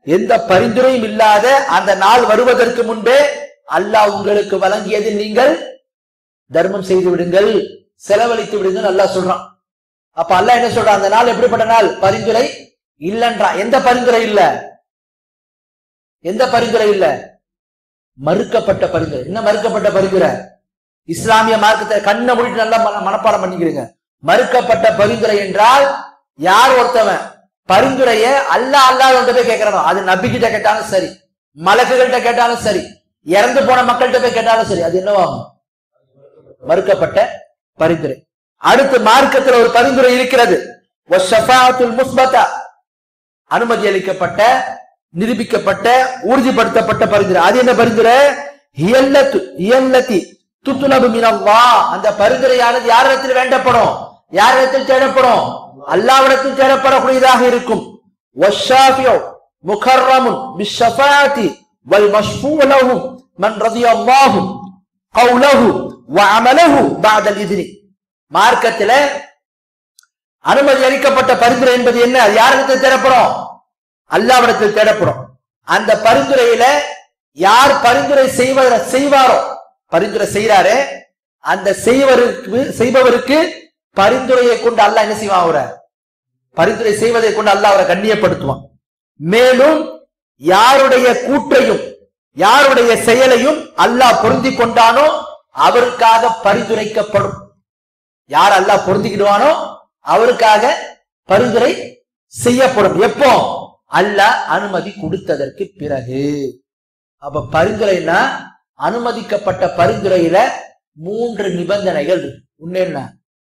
Speaker 2: எந்த பரிந்துரையும் இல்லாத அந்த நாள் வருவதற்கு முன்பே அல்லாஹ் உங்களுக்கு வழங்கியதில் நீங்கள் தர்மம் செய்து விடுங்கள் செலவழித்து விடுங்கள் அல்லாஹ் சொல்றான் அப்ப அல்லாஹ் என்ன சொல்றான் அந்த நாள் எப்படிப்பட்ட நாள் பரிந்துரை இல்லன்றான் எந்த பரிந்துரை இல்ல எந்த பரிந்துரை இல்ல மறுக்கப்பட்ட பரிந்துரை என்ன மறுக்கப்பட்ட பரிந்துரை இஸ்லாமிய மார்க்கத்தை கண்ணை மூடிட்டு நல்லா மன- மனப்பாடம் பண்ணிக்கிறீங்க மறுக்கப்பட்ட பரிந்துரை என்றால் யார் ஒருத்தவன் பரிந்துரைய அல்லா அல்லாத போய் கேட்கறானோ அது நபி கிட்ட கேட்டாலும் சரி மலக்குகள்கிட்ட கேட்டாலும் சரி இறந்து போன மக்கள்கிட்ட போய் கேட்டாலும் சரி அது என்னவாகும் மறுக்கப்பட்ட பரிந்துரை அடுத்து மார்க்கத்தில் ஒரு பரிந்துரை இருக்கிறது வஷ்ஷஃபாஅத்துல் முஸ்பதா. அனுமதி அளிக்கப்பட்ட நிரூபிக்கப்பட்ட ஊர்ஜிப்படுத்தப்பட்ட பரிந்துரை அது என்ன பரிந்துரை ஹியல்லத்து ஹியல்லதி துத்துலபு மினல்லாஹ் அந்த பரிந்துரையானது யாரிடத்தில் வேண்டப்படும் யாரிடத்தில் தேடப்படும் அல்லாவிடத்தில் தேடப்படக்கூடியதாக இருக்கும் வஷ்ஷாஃபியு முகர்ரமுன் பிஷ்ஷஃபாஅத்தி வல் மஷ்ஃபூ லஹு மன் ரதியல்லாஹு கௌலஹு வ அமலஹு பஅதல் இத்னி மார்க்கத்தில அனுமதி அளிக்கப்பட்ட பரிந்துரை என்பது என்ன அது யாரிடத்தில் தேடப்படும் அல்லாவிடத்தில் தேடப்படும் அந்த பரிந்துரையில யார் பரிந்துரை செய்வ செய்வாரோ பரிந்துரை செய்யறாரு அந்த செய்வருக்கு செய்பவருக்கு பரிந்துரையை கொண்டு அல்லாஹ் என்ன செய்வான் அவரை பரிந்துரை செய்வதை கொண்டு அல்லாஹ் அவரை கண்ணியப்படுத்துவான் மேலும் யாருடைய கூற்றையும் யாருடைய செயலையும் அல்லாஹ் பொருந்தி கொண்டானோ அவருக்காக பரிந்துரைக்கப்படும் யார் அல்லாஹ் பொருந்திக்கிடுவானோ அவருக்காக பரிந்துரை செய்யப்படும் எப்போ அல்லாஹ் அனுமதி கொடுத்ததற்கு பிறகு அப்ப பரிந்துரைனா அனுமதிக்கப்பட்ட பரிந்துரையில மூன்று நிபந்தனைகள் இருக்கு ஒண்ணு என்ன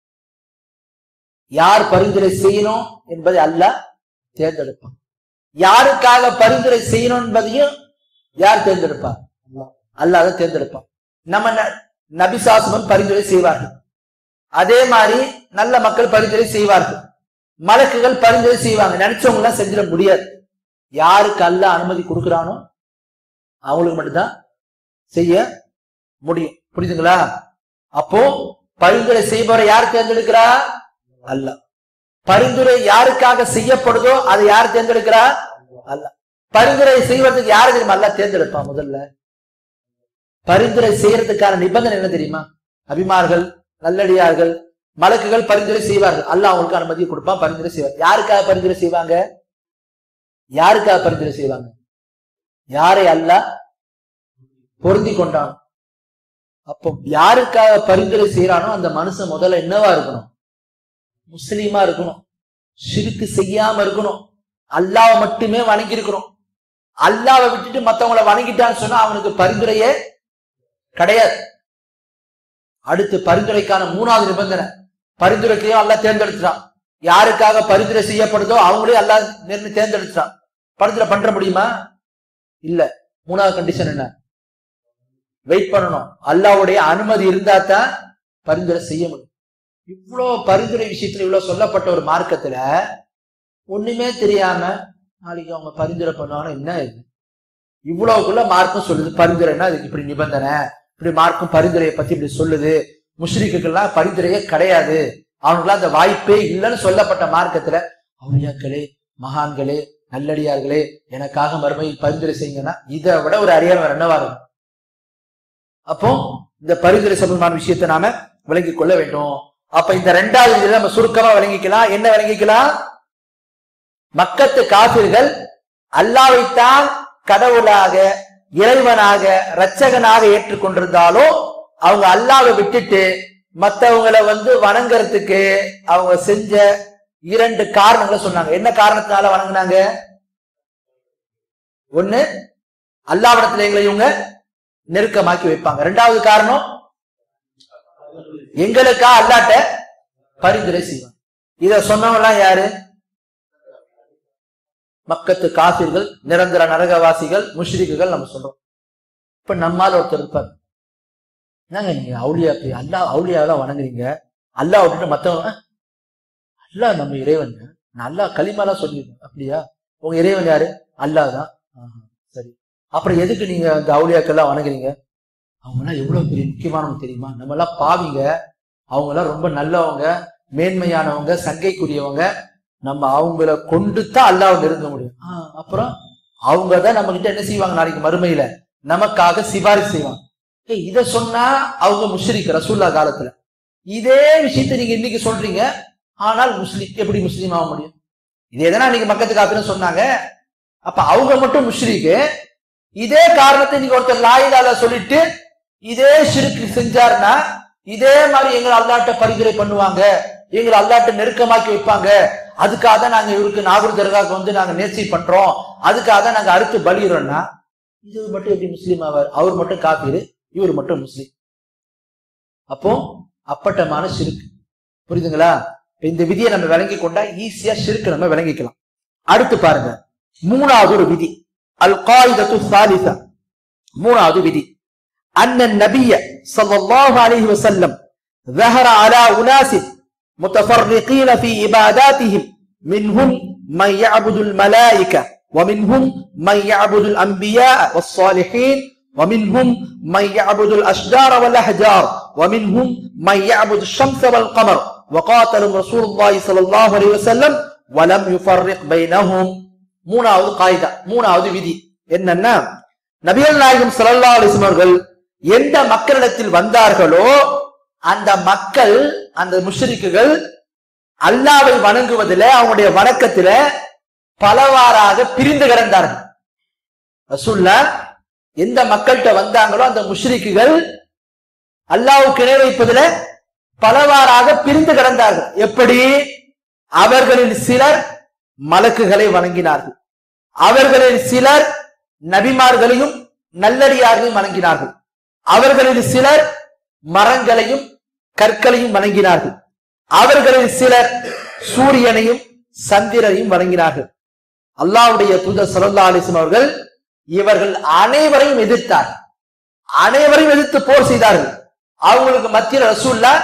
Speaker 2: யார் பரிந்துரை செய்யணும் என்பதை அல்லாஹ் தேர்ந்தெடுப்பான் யாருக்காக பரிந்துரை செய்யணும் என்பதையும் யார் தேர்ந்தெடுப்பார் அல்லாஹ் தான் தேர்ந்தெடுப்பான் நம்ம ந- நபிசாசனம் பரிந்துரை செய்வார்கள் அதே மாதிரி நல்ல மக்கள் பரிந்துரை செய்வார்கள் மலக்குகள் பரிந்துரை செய்வாங்க நினைச்சவங்க எல்லாம் செஞ்சிட முடியாது யாருக்கு அல்லாஹ் அனுமதி கொடுக்குறானோ அவங்களுக்கு மட்டும்தான் செய்ய முடியும் புரியுதுங்களா அப்போ பரிந்துரை செய்பவரை யார் தேர்ந்தெடுக்கிறா அல்லாஹ் பரிந்துரை யாருக்காக செய்யப்படுதோ அதை யார் தேர்ந்தெடுக்கிறா அல்லாஹ் பரிந்துரை செய்வதற்கு யாரை தெரியுமா அல்லாஹ் தேர்ந்தெடுப்பான் முதல்ல பரிந்துரை செய்யறதுக்கான நிபந்தனை என்ன தெரியுமா அபிமார்கள் நல்லடியார்கள் மலக்குகள் பரிந்துரை செய்வார்கள் அல்லாஹ் அவங்களுக்கு அனுமதி கொடுப்பான் பரிந்துரை செய்வார் யாருக்காக பரிந்துரை செய்வாங்க யாருக்காக பரிந்துரை செய்வாங்க யாரை அல்லாஹ் பொருந்தி கொண்டான் அப்போ யாருக்காக பரிந்துரை செய்யறானோ அந்த மனுஷன் முதல்ல என்னவா இருக்கணும் முஸ்லீமா இருக்கணும் ஷிருக்கு செய்யாம இருக்கணும் அல்லாவை மட்டுமே வணங்கி இருக்கணும் அல்லாவை விட்டுட்டு மத்தவங்கள வணங்கிட்டான்னு சொன்னா அவனுக்கு பரிந்துரையே கிடையாது அடுத்து பரிந்துரைக்கான மூணாவது நிபந்தனை பரிந்துரைக்கையும் அல்லாஹ் தேர்ந்தெடுத்துட்டான் யாருக்காக பரிந்துரை செய்யப்படுதோ அவங்களே அல்லாஹ் நிர்ணய தேர்ந்தெடுத்துட்டான் பரிந்துரை பண்ற முடியுமா இல்ல மூணாவது கண்டிஷன் என்ன வெயிட் பண்ணணும் அல்லாஹ்வுடைய அனுமதி இருந்தா தான் பரிந்துரை செய்ய முடியும் இவ்வளோ பரிந்துரை விஷயத்துல இவ்வளவு சொல்லப்பட்ட ஒரு மார்க்கத்துல ஒண்ணுமே தெரியாம நாளைக்கு அவங்க பரிந்துரை பண்ணுவாங்க என்ன இது இவ்வளவுக்குள்ள மார்க்கம் சொல்லுது பரிந்துரைன்னா அதுக்கு இப்படி நிபந்தனை இப்படி மார்க்கம் பரிந்துரையை பத்தி இப்படி சொல்லுது முஸ்லிக்குகள்லாம் பரிந்துரையே கிடையாது அவனுக்குலாம் அந்த வாய்ப்பே இல்லைன்னு சொல்லப்பட்ட மார்க்கத்துல அவுளியாக்களே மகான்களே நல்லடியார்களே எனக்காக மறுமையில் பரிந்துரை செய்யுங்கன்னா இதை விட ஒரு அறியாமல் வேற என்னவா இருக்கும் அப்போ இந்த பரிந்துரை சம்பந்தமான விஷயத்தை நாம விளங்கிக் கொள்ள வேண்டும் அப்ப இந்த ரெண்டாவது இதுல நம்ம சுருக்கமா விளங்கிக்கலாம் என்ன விளங்கிக்கலாம் மக்கத்து காபிர்கள் அல்லாவைத்தான் கடவுளாக இறைவனாக இரட்சகனாக ஏற்றுக்கொண்டிருந்தாலும் அவங்க அல்லாவை விட்டுட்டு மத்தவங்களை வந்து வணங்குறதுக்கு அவங்க செஞ்ச இரண்டு காரணங்களை சொன்னாங்க என்ன காரணத்தினால வணங்குனாங்க ஒண்ணு அல்லாவிடத்துல எங்களை இவங்க நெருக்கமாக்கி வைப்பாங்க ரெண்டாவது காரணம் எங்களுக்கா அல்லாட்ட பரிந்துரை செய்வாங்க இத சொன்னவங்க எல்லாம் யாரு மக்கத்து காசிர்கள் நிரந்தர நரகவாசிகள் முஷ்ரிக்குகள் நம்ம சொல்றோம் இப்ப நம்மால் ஒருத்தர் இருப்பார் என்னங்க நீங்க அவுளியா அல்லா அவுளியாவெல்லாம் வணங்குறீங்க அல்லா விட்டுட்டு மத்தவங்க "அஹ், அல்லாஹ் நம்ம இறைவன் நான் அல்லாஹ் களிமாலாம் சொல்லியிருக்கேன் அப்படியா உங்க இறைவன் யாரு அல்லாஹ் தான் ஆஹா, சரி அப்புறம் எதுக்கு நீங்க அந்த அவுளியாக்கெல்லாம் வணங்குறீங்க அவங்க எல்லாம் எவ்வளவு பெரிய முக்கியமானவங்க தெரியுமா நம்ம எல்லாம் பாவிங்க அவங்க எல்லாம் ரொம்ப நல்லவங்க மேன்மையானவங்க சங்கைக்குரியவங்க நம்ம அவங்கள கொண்டு தான் அல்லாஹ் நெருங்க முடியும் ஆ, அப்புறம் அவங்க தான் நம்ம கிட்ட என்ன செய்வாங்க நாளைக்கு மறுமையில நமக்காக சிபாரிசு செய்வாங்க ஏய், இத சொன்னா அவங்க முஷ்ரிக் ரசூல்லா காலத்துல இதே விஷயத்தை நீங்க இன்னைக்கு சொல்றீங்க ஆனால் முஸ்லிம் எப்படி முஸ்லீம் ஆக முடியும் இதே தானே நீங்க மக்கத்து காப்பின்னு சொன்னாங்க அப்ப அவங்க மட்டும் முஷ்ரிக்கு இதே காரணத்தை நீங்க ஒருத்தர் லாயிலால சொல்லிட்டு இதே ஷிருக்கு செஞ்சாருன்னா இதே மாதிரி எங்களை அல்லாட்ட பரிந்துரை பண்ணுவாங்க எங்களை அல்லாட்ட நெருக்கமாக்கி வைப்பாங்க அதுக்காக தான் நாங்க இவருக்கு நாகூர் தர்காவுக்கு வந்து நாங்க நேர்ச்சி பண்றோம் அதுக்காக தான் நாங்க அறுத்து பலிடுறோம்னா இது மட்டும் எப்படி முஸ்லீம் ஆவார் அவர் மட்டும் காப்பீரு இவர் மட்டும் முஸ்லீம் அப்போ அப்பட்டமான சிறுக்கு புரியுதுங்களா இப்ப இந்த விதியை நம்ம விளங்கி கொண்டா ஈஸியா சிறுக்கு நம்ம விளங்கிக்கலாம் அடுத்து பாருங்க மூணாவது ஒரு விதி அல் காயிதத்து சாலிசா மூணாவது விதி அண்ணன் நபிய ஸல்லல்லாஹு அலைஹி வஸல்லம் ظهر على أناس متفرقين في عباداتهم منهم من يعبد الملائكة ومنهم من يعبد الأنبياء والصالحين ومنهم من يعبد الأشجار والأحجار ومنهم من يعبد الشمس والقمر وقاتلهم رسول الله صلى الله عليه وسلم ولم يفرق بينهم மூணாவது காய்தா மூணாவது விதி என்னன்னா நபிகள் நாயகம் ஸல்லல்லாஹு அலைஹி வஸல்லம் அவர்கள் எந்த மக்களிடத்தில் வந்தார்களோ அந்த மக்கள் அந்த முஷ்ரிக்குகள் அல்லாவை வணங்குவதில் அவங்களுடைய வணக்கத்தில பலவாறாக பிரிந்து கிடந்தார்கள் ரசூல்லா எந்த மக்கள்கிட்ட வந்தாங்களோ அந்த முஷ்ரிக்குகள் அல்லாவுக்கு இணை வைப்பதில பலவாறாக பிரிந்து கிடந்தார்கள் எப்படி அவர்களில் சிலர் மலக்குகளை வணங்கினார்கள் அவர்களில் சிலர் நபிமார்களையும் நல்லடியார்களையும் வணங்கினார்கள் அவர்களில் சிலர் மரங்களையும் கற்களையும் வணங்கினார்கள் அவர்களில் சிலர் சூரியனையும் சந்திரனையும் வணங்கினார்கள் அல்லாஹ்வுடைய தூதர் ஸல்லல்லாஹு அலைஹி வஸல்லம் அவர்கள் இவர்கள் அனைவரையும் எதிர்த்தார் அனைவரையும் எதிர்த்து போர் செய்தார்கள் அவங்களுக்கு மத்தியில் ரசூல்லா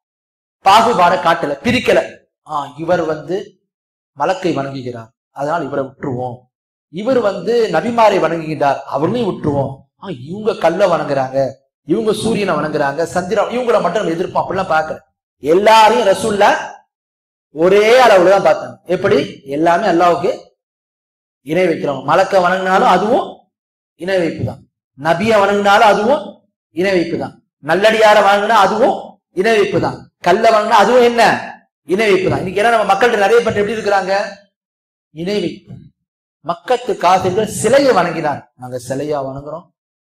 Speaker 2: பாகுபாட காட்டல பிரிக்கல ஆ இவர் வந்து மலக்கை வணங்குகிறார் அதனால் இவரை விட்டுருவோம் இவர் வந்து நபிமாரை வணங்குகிறார் அவர்களையும் விட்டுருவோம் ஆ இவங்க கல்ல வணங்குறாங்க இவங்க சூரியனை வணங்குறாங்க சந்திரன் இவங்கள மட்டும் நம்ம எதிர்ப்போம் அப்படிலாம் பார்க்கல எல்லாரையும் ரசூல்லா ஒரே அளவுல தான் பார்த்தாங்க எப்படி எல்லாமே அல்லாவுக்கு இணை வைக்கிறோம் மலக்க வணங்கினாலும் அதுவும் இணை வைப்பு தான் நபிய வணங்கினாலும் அதுவும் இணை வைப்பு தான் நல்லடியார வணங்கினா அதுவும் இணை வைப்பு தான் கல்ல வணங்கினா அதுவும் என்ன இணை வைப்பு தான் இன்னைக்கு என்ன நம்ம மக்கள்கிட்ட நிறைய பேர் எப்படி இருக்கிறாங்க இணை வைப்பு மக்கத்து காசிர்கள் சிலையை வணங்கினாங்க நாங்க சிலையா வணங்குறோம்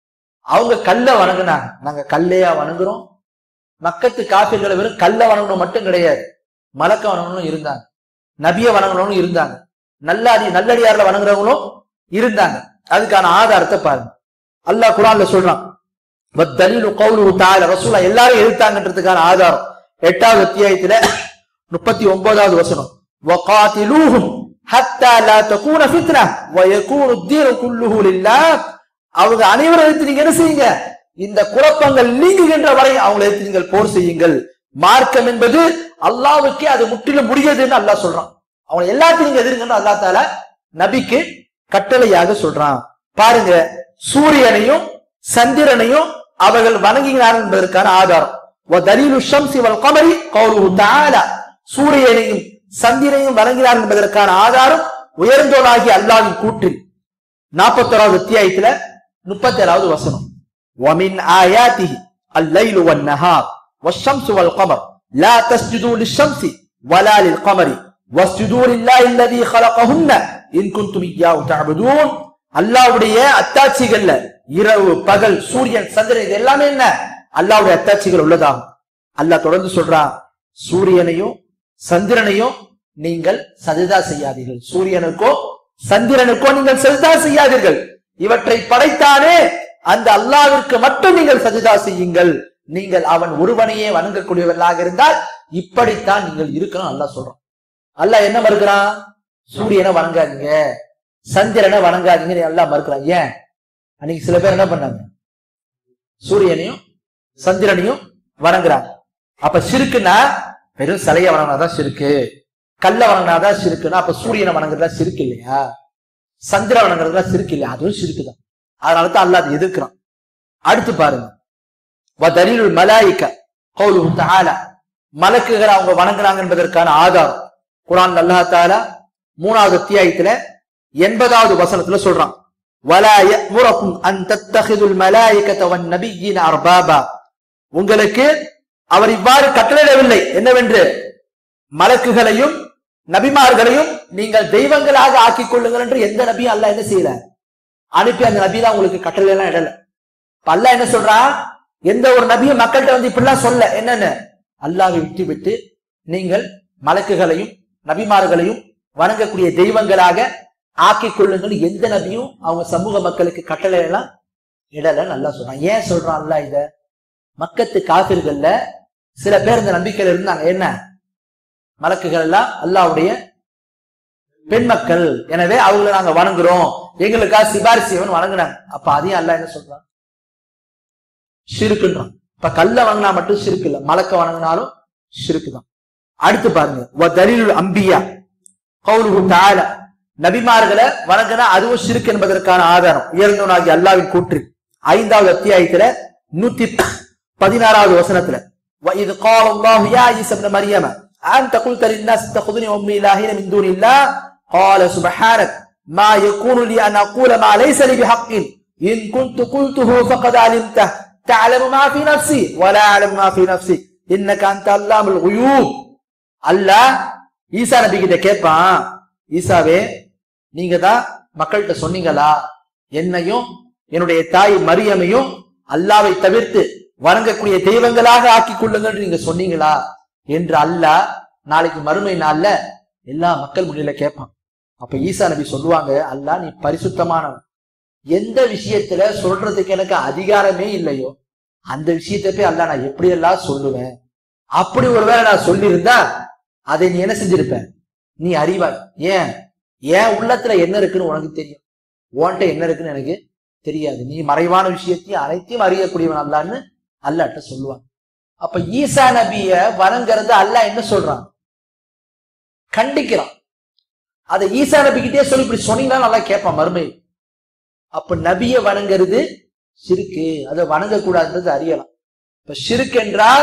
Speaker 2: அவங்க கல்ல வணங்குனாங்க நாங்க கல்லையா வணங்குறோம் மக்கத்து காபிர்களை வெறும் கல்ல வணங்கணும் மட்டும் கிடையாது மலக்க வணங்கணும் இருந்தாங்க நபிய வணங்கணும்னு இருந்தாங்க நல்லாடி நல்லடியார்ல வணங்குறவங்களும் இருந்தாங்க அதுக்கான ஆதாரத்தை பாருங்க அல்லாஹ் குரான்ல சொல்றான் வத்தலீலு கௌலுஹு தஆலா ரசூலா எல்லாரும் எதிர்த்தாங்கன்றதுக்கான ஆதாரம் எட்டாவது அத்தியாயத்துல முப்பத்தி ஒன்பதாவது வசனம் وقاتلوهم حتى لا تكون فتنة ويكون الدين كله لله அவங்க அனைவரும் எடுத்து நீங்க என்ன செய்யுங்க இந்த குழப்பங்கள் நீங்குகின்ற வரை அவங்களை எடுத்து நீங்கள் போர் செய்யுங்கள் மார்க்கம் என்பது அல்லாவுக்கே அது முற்றிலும் முடியதுன்னு அல்லாஹ் சொல்றான் அவங்க எல்லாத்தையும் நீங்க எதிர்ங்கன்னு அல்லா தால நபிக்கு கட்டளையாக சொல்றான் பாருங்க சூரியனையும் சந்திரனையும் அவர்கள் வணங்கினார் என்பதற்கான ஆதாரம் وَدَلِيلُ الشَّمْسِ وَالْقَمَرِ قَوْلُهُ تَعَالَى சூரியனையும் சந்திரனையும் வணங்கினார் என்பதற்கான ஆதாரம் உயர்ந்தோனாகிய அல்லாவின் கூற்றில் நாற்பத்தோராவது அத்தியாயத்துல முப்பத்தி ஏழாவது வசனம் وَمِنْ آيَاتِهِ اللَّيْلُ وَالنَّهَارُ وَالشَّمْسُ وَالْقَمَرُ لَا تَسْجُدُوا لِلشَّمْسِ وَلَا لِلْقَمَرِ وَاسْجُدُوا لِلَّهِ الَّذِي خَلَقَهُنَّ إِن كُنتُمْ إِيَّاهُ تَعْبُدُونَ அல்லாஹ்வுடைய அத்தாட்சிகள்ல இரவு பகல் சூரியன் சந்திரன் இது எல்லாமே என்ன அல்லாஹ்வுடைய அத்தாட்சிகள் உள்ளதாகும் அல்லாஹ் தொடர்ந்து சொல்றான் சூரியனையும் சந்திரனையும் நீங்கள் சஜிதா செய்யாதீர்கள் சூரியனுக்கோ சந்திரனுக்கோ நீங்கள் சஜிதா செய்யாதீர்கள் இவற்றை படைத்தானே அந்த அல்லாவிற்கு மட்டும் நீங்கள் சஜிதா செய்யுங்கள் நீங்கள் அவன் ஒருவனையே வணங்கக்கூடியவர்களாக இருந்தால் இப்படித்தான் நீங்கள் இருக்கணும் அல்லாஹ் சொல்றான் அல்லாஹ் என்ன மறுக்கிறான் சூரியனை வணங்காதீங்க சந்திரனை வணங்காதீங்கன்னு எல்லாம் மறுக்கிறான் ஏன் அன்னைக்கு சில பேர் என்ன பண்ணாங்க சூரியனையும் சந்திரனையும் வணங்குறாங்க அப்ப சிறுக்குன்னா வெறும் சிலைய வணங்கினாதான் சிறுக்கு கல்ல வணங்கினாதான் சிறுக்குன்னா அப்ப சூரியனை வணங்குறதா சிறுக்கு இல்லையா சந்திர வணங்குறதா சிறுக்கு இல்லையா அதுவும் சிறுக்குதான் அதனால தான் அல்லாஹ் அதை எதிர்க்கிறான் அடுத்து பாருங்க வதலீலுல் மலாயிக்க கௌலுஹு தஆலா மலக்குகளை அவங்க வணங்குறாங்க என்பதற்கான ஆதாரம் குர்ஆன் அல்லாஹ் தஆலா மூணாவது அத்தியாயத்துல எண்பதாவது வசனத்துல சொல்றான் ولا يأمركم أن تتخذوا الملائكة والنبيين أربابا உங்களுக்கு அவர் இவ்வாறு கட்டளையிடவில்லை என்னவென்று மலக்குகளையும் நபிமார்களையும் நீங்கள் தெய்வங்களாக ஆக்கிக் கொள்ளுங்கள் என்று எந்த நபியும் அல்லாஹ் என்ன செய்யல அனுப்பி அந்த நபி தான் உங்களுக்கு கட்டளை எல்லாம் இடல இப்ப அல்லாஹ் என்ன சொல்றான் எந்த ஒரு நபியும் மக்கள்கிட்ட வந்து இப்படிலாம் சொல்ல என்னன்னு அல்லாஹ்வை விட்டு விட்டு நீங்கள் மலக்குகளையும் நபிமார்களையும் வணங்கக்கூடிய தெய்வங்களாக ஆக்கிக் கொள்ளுங்கள் எந்த நபியும் அவங்க சமூக மக்களுக்கு கட்டளை எல்லாம் இடல நல்லா சொல்றான் ஏன் சொல்றான் அல்லாஹ் இத மக்கத்து காபிர்கள்ல சில பேர் இந்த நம்பிக்கையில இருந்தாங்க என்ன மலக்குகள் எல்லாம் அல்லாஹ்வுடைய பெண் மக்கள் எனவே அவங்களை நாங்க வணங்குறோம் எங்களுக்காக சிபாரிசியவன் வணங்குனாங்க அப்ப அதையும் அல்லாஹ் என்ன சொல்றான் ஷிருக்குன்றான் இப்ப கல்ல வணங்கினா மட்டும் ஷிருக்கு இல்ல மலக்க வணங்கினாலும் ஷிருக்கு தான் அடுத்து பாருங்க வ தலீலுல் அம்பியா கௌலுஹு தஆலா நபிமார்களை வணங்கினா அதுவும் ஷிருக்கு என்பதற்கான ஆதாரம் உயர்ந்தவனாகிய அல்லாவின் கூற்று ஐந்தாவது அத்தியாயத்துல நூத்தி பதினாறாவது வசனத்துல وَإِذْ قَالَ اللَّهُ يَا عِيسَى ابْنَ مَرْيَمَ أَنْتَ قُلْتَ لِلنَّاسِ اتَّخِذُونِي وَأُمِّي إِلَٰهَيْنِ مِن دُونِ اللَّهِ قَالَ سُبْحَانَكَ مَا يَكُونُ لِي أَنْ أَقُولَ مَا لَيْسَ لِي بِحَقٍّ إِن كُنتُ قُلْتُهُ فَقَدْ عَلِمْتَهُ تَعْلَمُ مَا فِي نَفْسِي وَلَا أَعْلَمُ مَا فِي نَفْسِكَ إِنَّكَ أَنْتَ عَلَّامُ الْغُيُوبِ அல்லாஹ் ஈசா நபி கிட்ட கேட்பான் ஈசாவே நீங்க தான் மக்கள்கிட்ட சொன்னீங்களா என்னையும் என்னுடைய தாய் மரியமையும் அல்லாவை தவிர்த்து வணங்கக்கூடிய தெய்வங்களாக ஆக்கிக் கொள்ளுங்கள் நீங்க சொன்னீங்களா என்று அல்லாஹ் நாளைக்கு மறுமை நாள்ல எல்லா மக்கள் முன்னில கேட்பான் அப்ப ஈசா நபி சொல்லுவாங்க அல்லாஹ் நீ பரிசுத்தமானவன் எந்த விஷயத்துல சொல்றதுக்கு எனக்கு அதிகாரமே இல்லையோ அந்த விஷயத்தை போய் அல்லாஹ் நான் எப்படி எல்லாம் சொல்லுவேன் அப்படி ஒருவேளை நான் சொல்லியிருந்தா அதை நீ என்ன செஞ்சிருப்ப நீ அறிவாய் ஏன் ஏன் உள்ளத்துல என்ன இருக்குன்னு உனக்கு தெரியும் உன்கிட்ட என்ன இருக்குன்னு எனக்கு தெரியாது நீ மறைவான விஷயத்தையும் அனைத்தையும் அறியக்கூடியவன் அல்லான்னு அல்லாட்ட சொல்லுவான் அப்ப ஈசா நபிய வணங்குறது அல்லாஹ் என்ன சொல்றான் கண்டிக்கிறான் அதை ஈசா நபி கிட்டே சொல்லி இப்படி சொன்னீங்கன்னா நல்லா கேட்பான் மறுமை அப்ப நபிய வணங்குறது சிறுக்கு அதை வணங்கக்கூடாதுன்றது அறியலாம் இப்ப சிறுக்கு என்றால்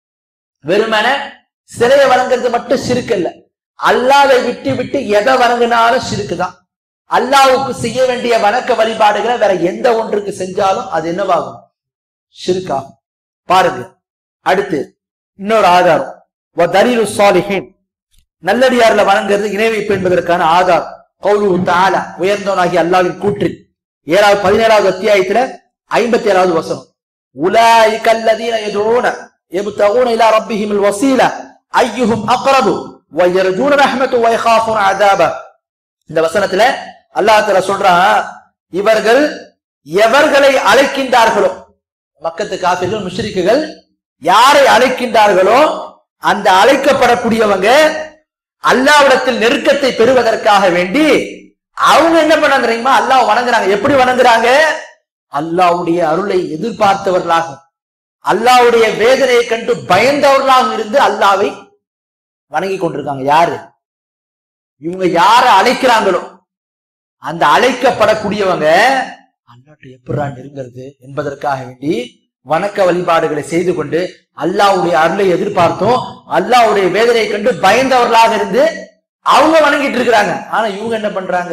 Speaker 2: வெறுமன சிறையை வணங்குறது மட்டும் சிறுக்கு இல்ல அல்லாவை விட்டு விட்டு எதை வணங்கினாலும் சிறுக்கு தான் அல்லாவுக்கு செய்ய வேண்டிய வணக்க வழிபாடுகளை வேற எந்த ஒன்றுக்கு செஞ்சாலும் அது என்னவாகும் ஷிருக்காகும் பாருங்க அடுத்து இன்னொரு ஆதாரம் வ தலீலு ஸாலிஹீன் நல்லடியார்ல வணங்குறது இணை வைப்பு என்பதற்கான ஆதாரம் கௌலு தஆலா உயர்ந்தவனாகி அல்லாஹ்வின் கூற்று ஏழாவது பதினேழாவது அத்தியாயத்துல ஐம்பத்தி ஏழாவது வசனம் உலாயிக அல்லதீன யதுஊன يبتغون الى ربهم الوسيله ايهم اقرب ويرجون رحمته ويخافون عذابه இந்த வசனத்துல அல்லாஹ் தஆலா சொல்றான் இவர்கள் எவர்களை அழைக்கின்றார்களோ மக்கத்து காபிர்கள் முஷ்ரிக்குகள் யாரை அழைக்கின்றார்களோ அந்த அழைக்கப்படக்கூடியவங்க அல்லாவிடத்தில் நெருக்கத்தை பெறுவதற்காக வேண்டி அவங்க என்ன பண்ணாங்க தெரியுமா அல்லாஹ் வணங்குறாங்க எப்படி வணங்குறாங்க அல்லாஹ்வுடைய அருளை எதிர்பார்த்தவர்களாக அல்லாஹ்வுடைய வேதனையை கண்டு பயந்தவர்களாக இருந்து அல்லாவை வணங்கி கொண்டிருக்காங்க யாரு இவங்க யார அழைக்கிறாங்களோ அந்த அழைக்கப்படக்கூடியவங்க அல்லாட்ட எப்படா நெருங்கிறது என்பதற்காக வேண்டி வணக்க வழிபாடுகளை செய்து கொண்டு அல்லாஹ்வுடைய அருளை எதிர்பார்த்தோம் அல்லாஹ்வுடைய வேதனையை கண்டு பயந்தவர்களாக இருந்து அவங்க வணங்கிட்டு இருக்கிறாங்க ஆனா இவங்க என்ன பண்றாங்க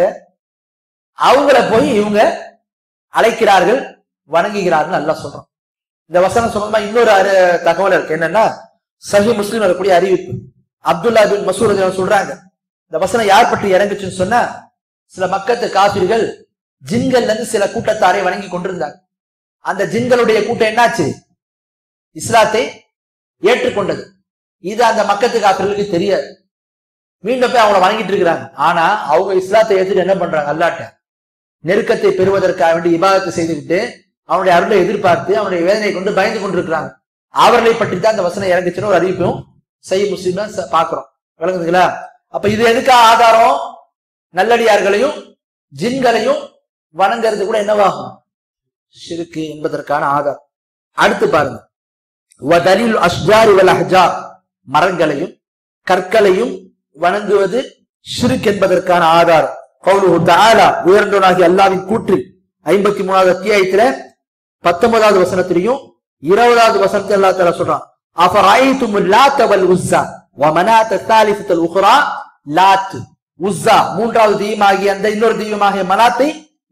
Speaker 2: அவங்கள போய் இவங்க அழைக்கிறார்கள் வணங்குகிறார்கள் அல்லாஹ் சொல்றோம் இந்த வசனம் சொல்லணுமா இன்னொரு அரு- தகவல் இருக்கு என்னன்னா சஹி முஸ்லிம் வரக்கூடிய அறிவிப்பு அப்துல்லா பின் மசூர் ரலியல்லாஹு சொல்றாங்க இந்த வசனம் யார் பற்றி இறங்குச்சுன்னு சொன்னா சில மக்கத்து காபிர்கள் ஜின்கள்ல இருந்து சில கூட்டத்தாரை வணங்கி கொண்டிருந்தாங்க அந்த ஜின்களுடைய கூட்டம் என்னாச்சு இஸ்லாத்தை ஏற்றுக்கொண்டது இது அந்த மக்கத்து காபிர்களுக்கு தெரியாது மீண்டும் போய் அவங்கள வணங்கிட்டு இருக்கிறாங்க ஆனா அவங்க இஸ்லாத்தை ஏத்துட்டு என்ன பண்றாங்க அல்லாட்ட நெருக்கத்தை பெறுவதற்காக வேண்டி இபாதத்தை செய்துவிட்டு அவனுடைய அருளை எதிர்பார்த்து அவனுடைய வேதனையை கொண்டு பயந்து கொண்டிருக்கிறாங்க அவர்களை பற்றி தான் இந்த வசனம் இறங்குச்சுன்னு ஒரு அறிவிப்பும் செய் முஸ்லீம் பாக்குறோம் விளங்குதுங்களா அப்ப இது எதுக்கா ஆதாரம் நல்லடியார்களையும் ஜின்களையும் வணங்குறது கூட என்னவாகும் ஷிருக்கு என்பதற்கான ஆதாரம் அடுத்து பாருங்க வதலில் அஷ்ஜாரி வல் அஹ்ஜார் மரங்களையும் கற்களையும் வணங்குவது ஷிருக் என்பதற்கான ஆதாரம் கௌலுஹு தஆலா உயர்ந்தவனாகி அல்லாஹ்வின் கூற்று ஐம்பத்தி மூணாவது அத்தியாயத்துல பத்தொன்பதாவது வசனத்திலையும் இருபதாவது வசனத்தில் அல்லாஹ் தஆலா சொல்றான் அஃபரைத்தும் லாத் வல் உஸ்ஸா வ மனாத் தாலிஃபத்துல் உக்ரா லாத் உஸ்ஸா மூன்றாவது தெய்வமாகிய அந்த இன்னொரு தெய்வமாகிய மனாத்தை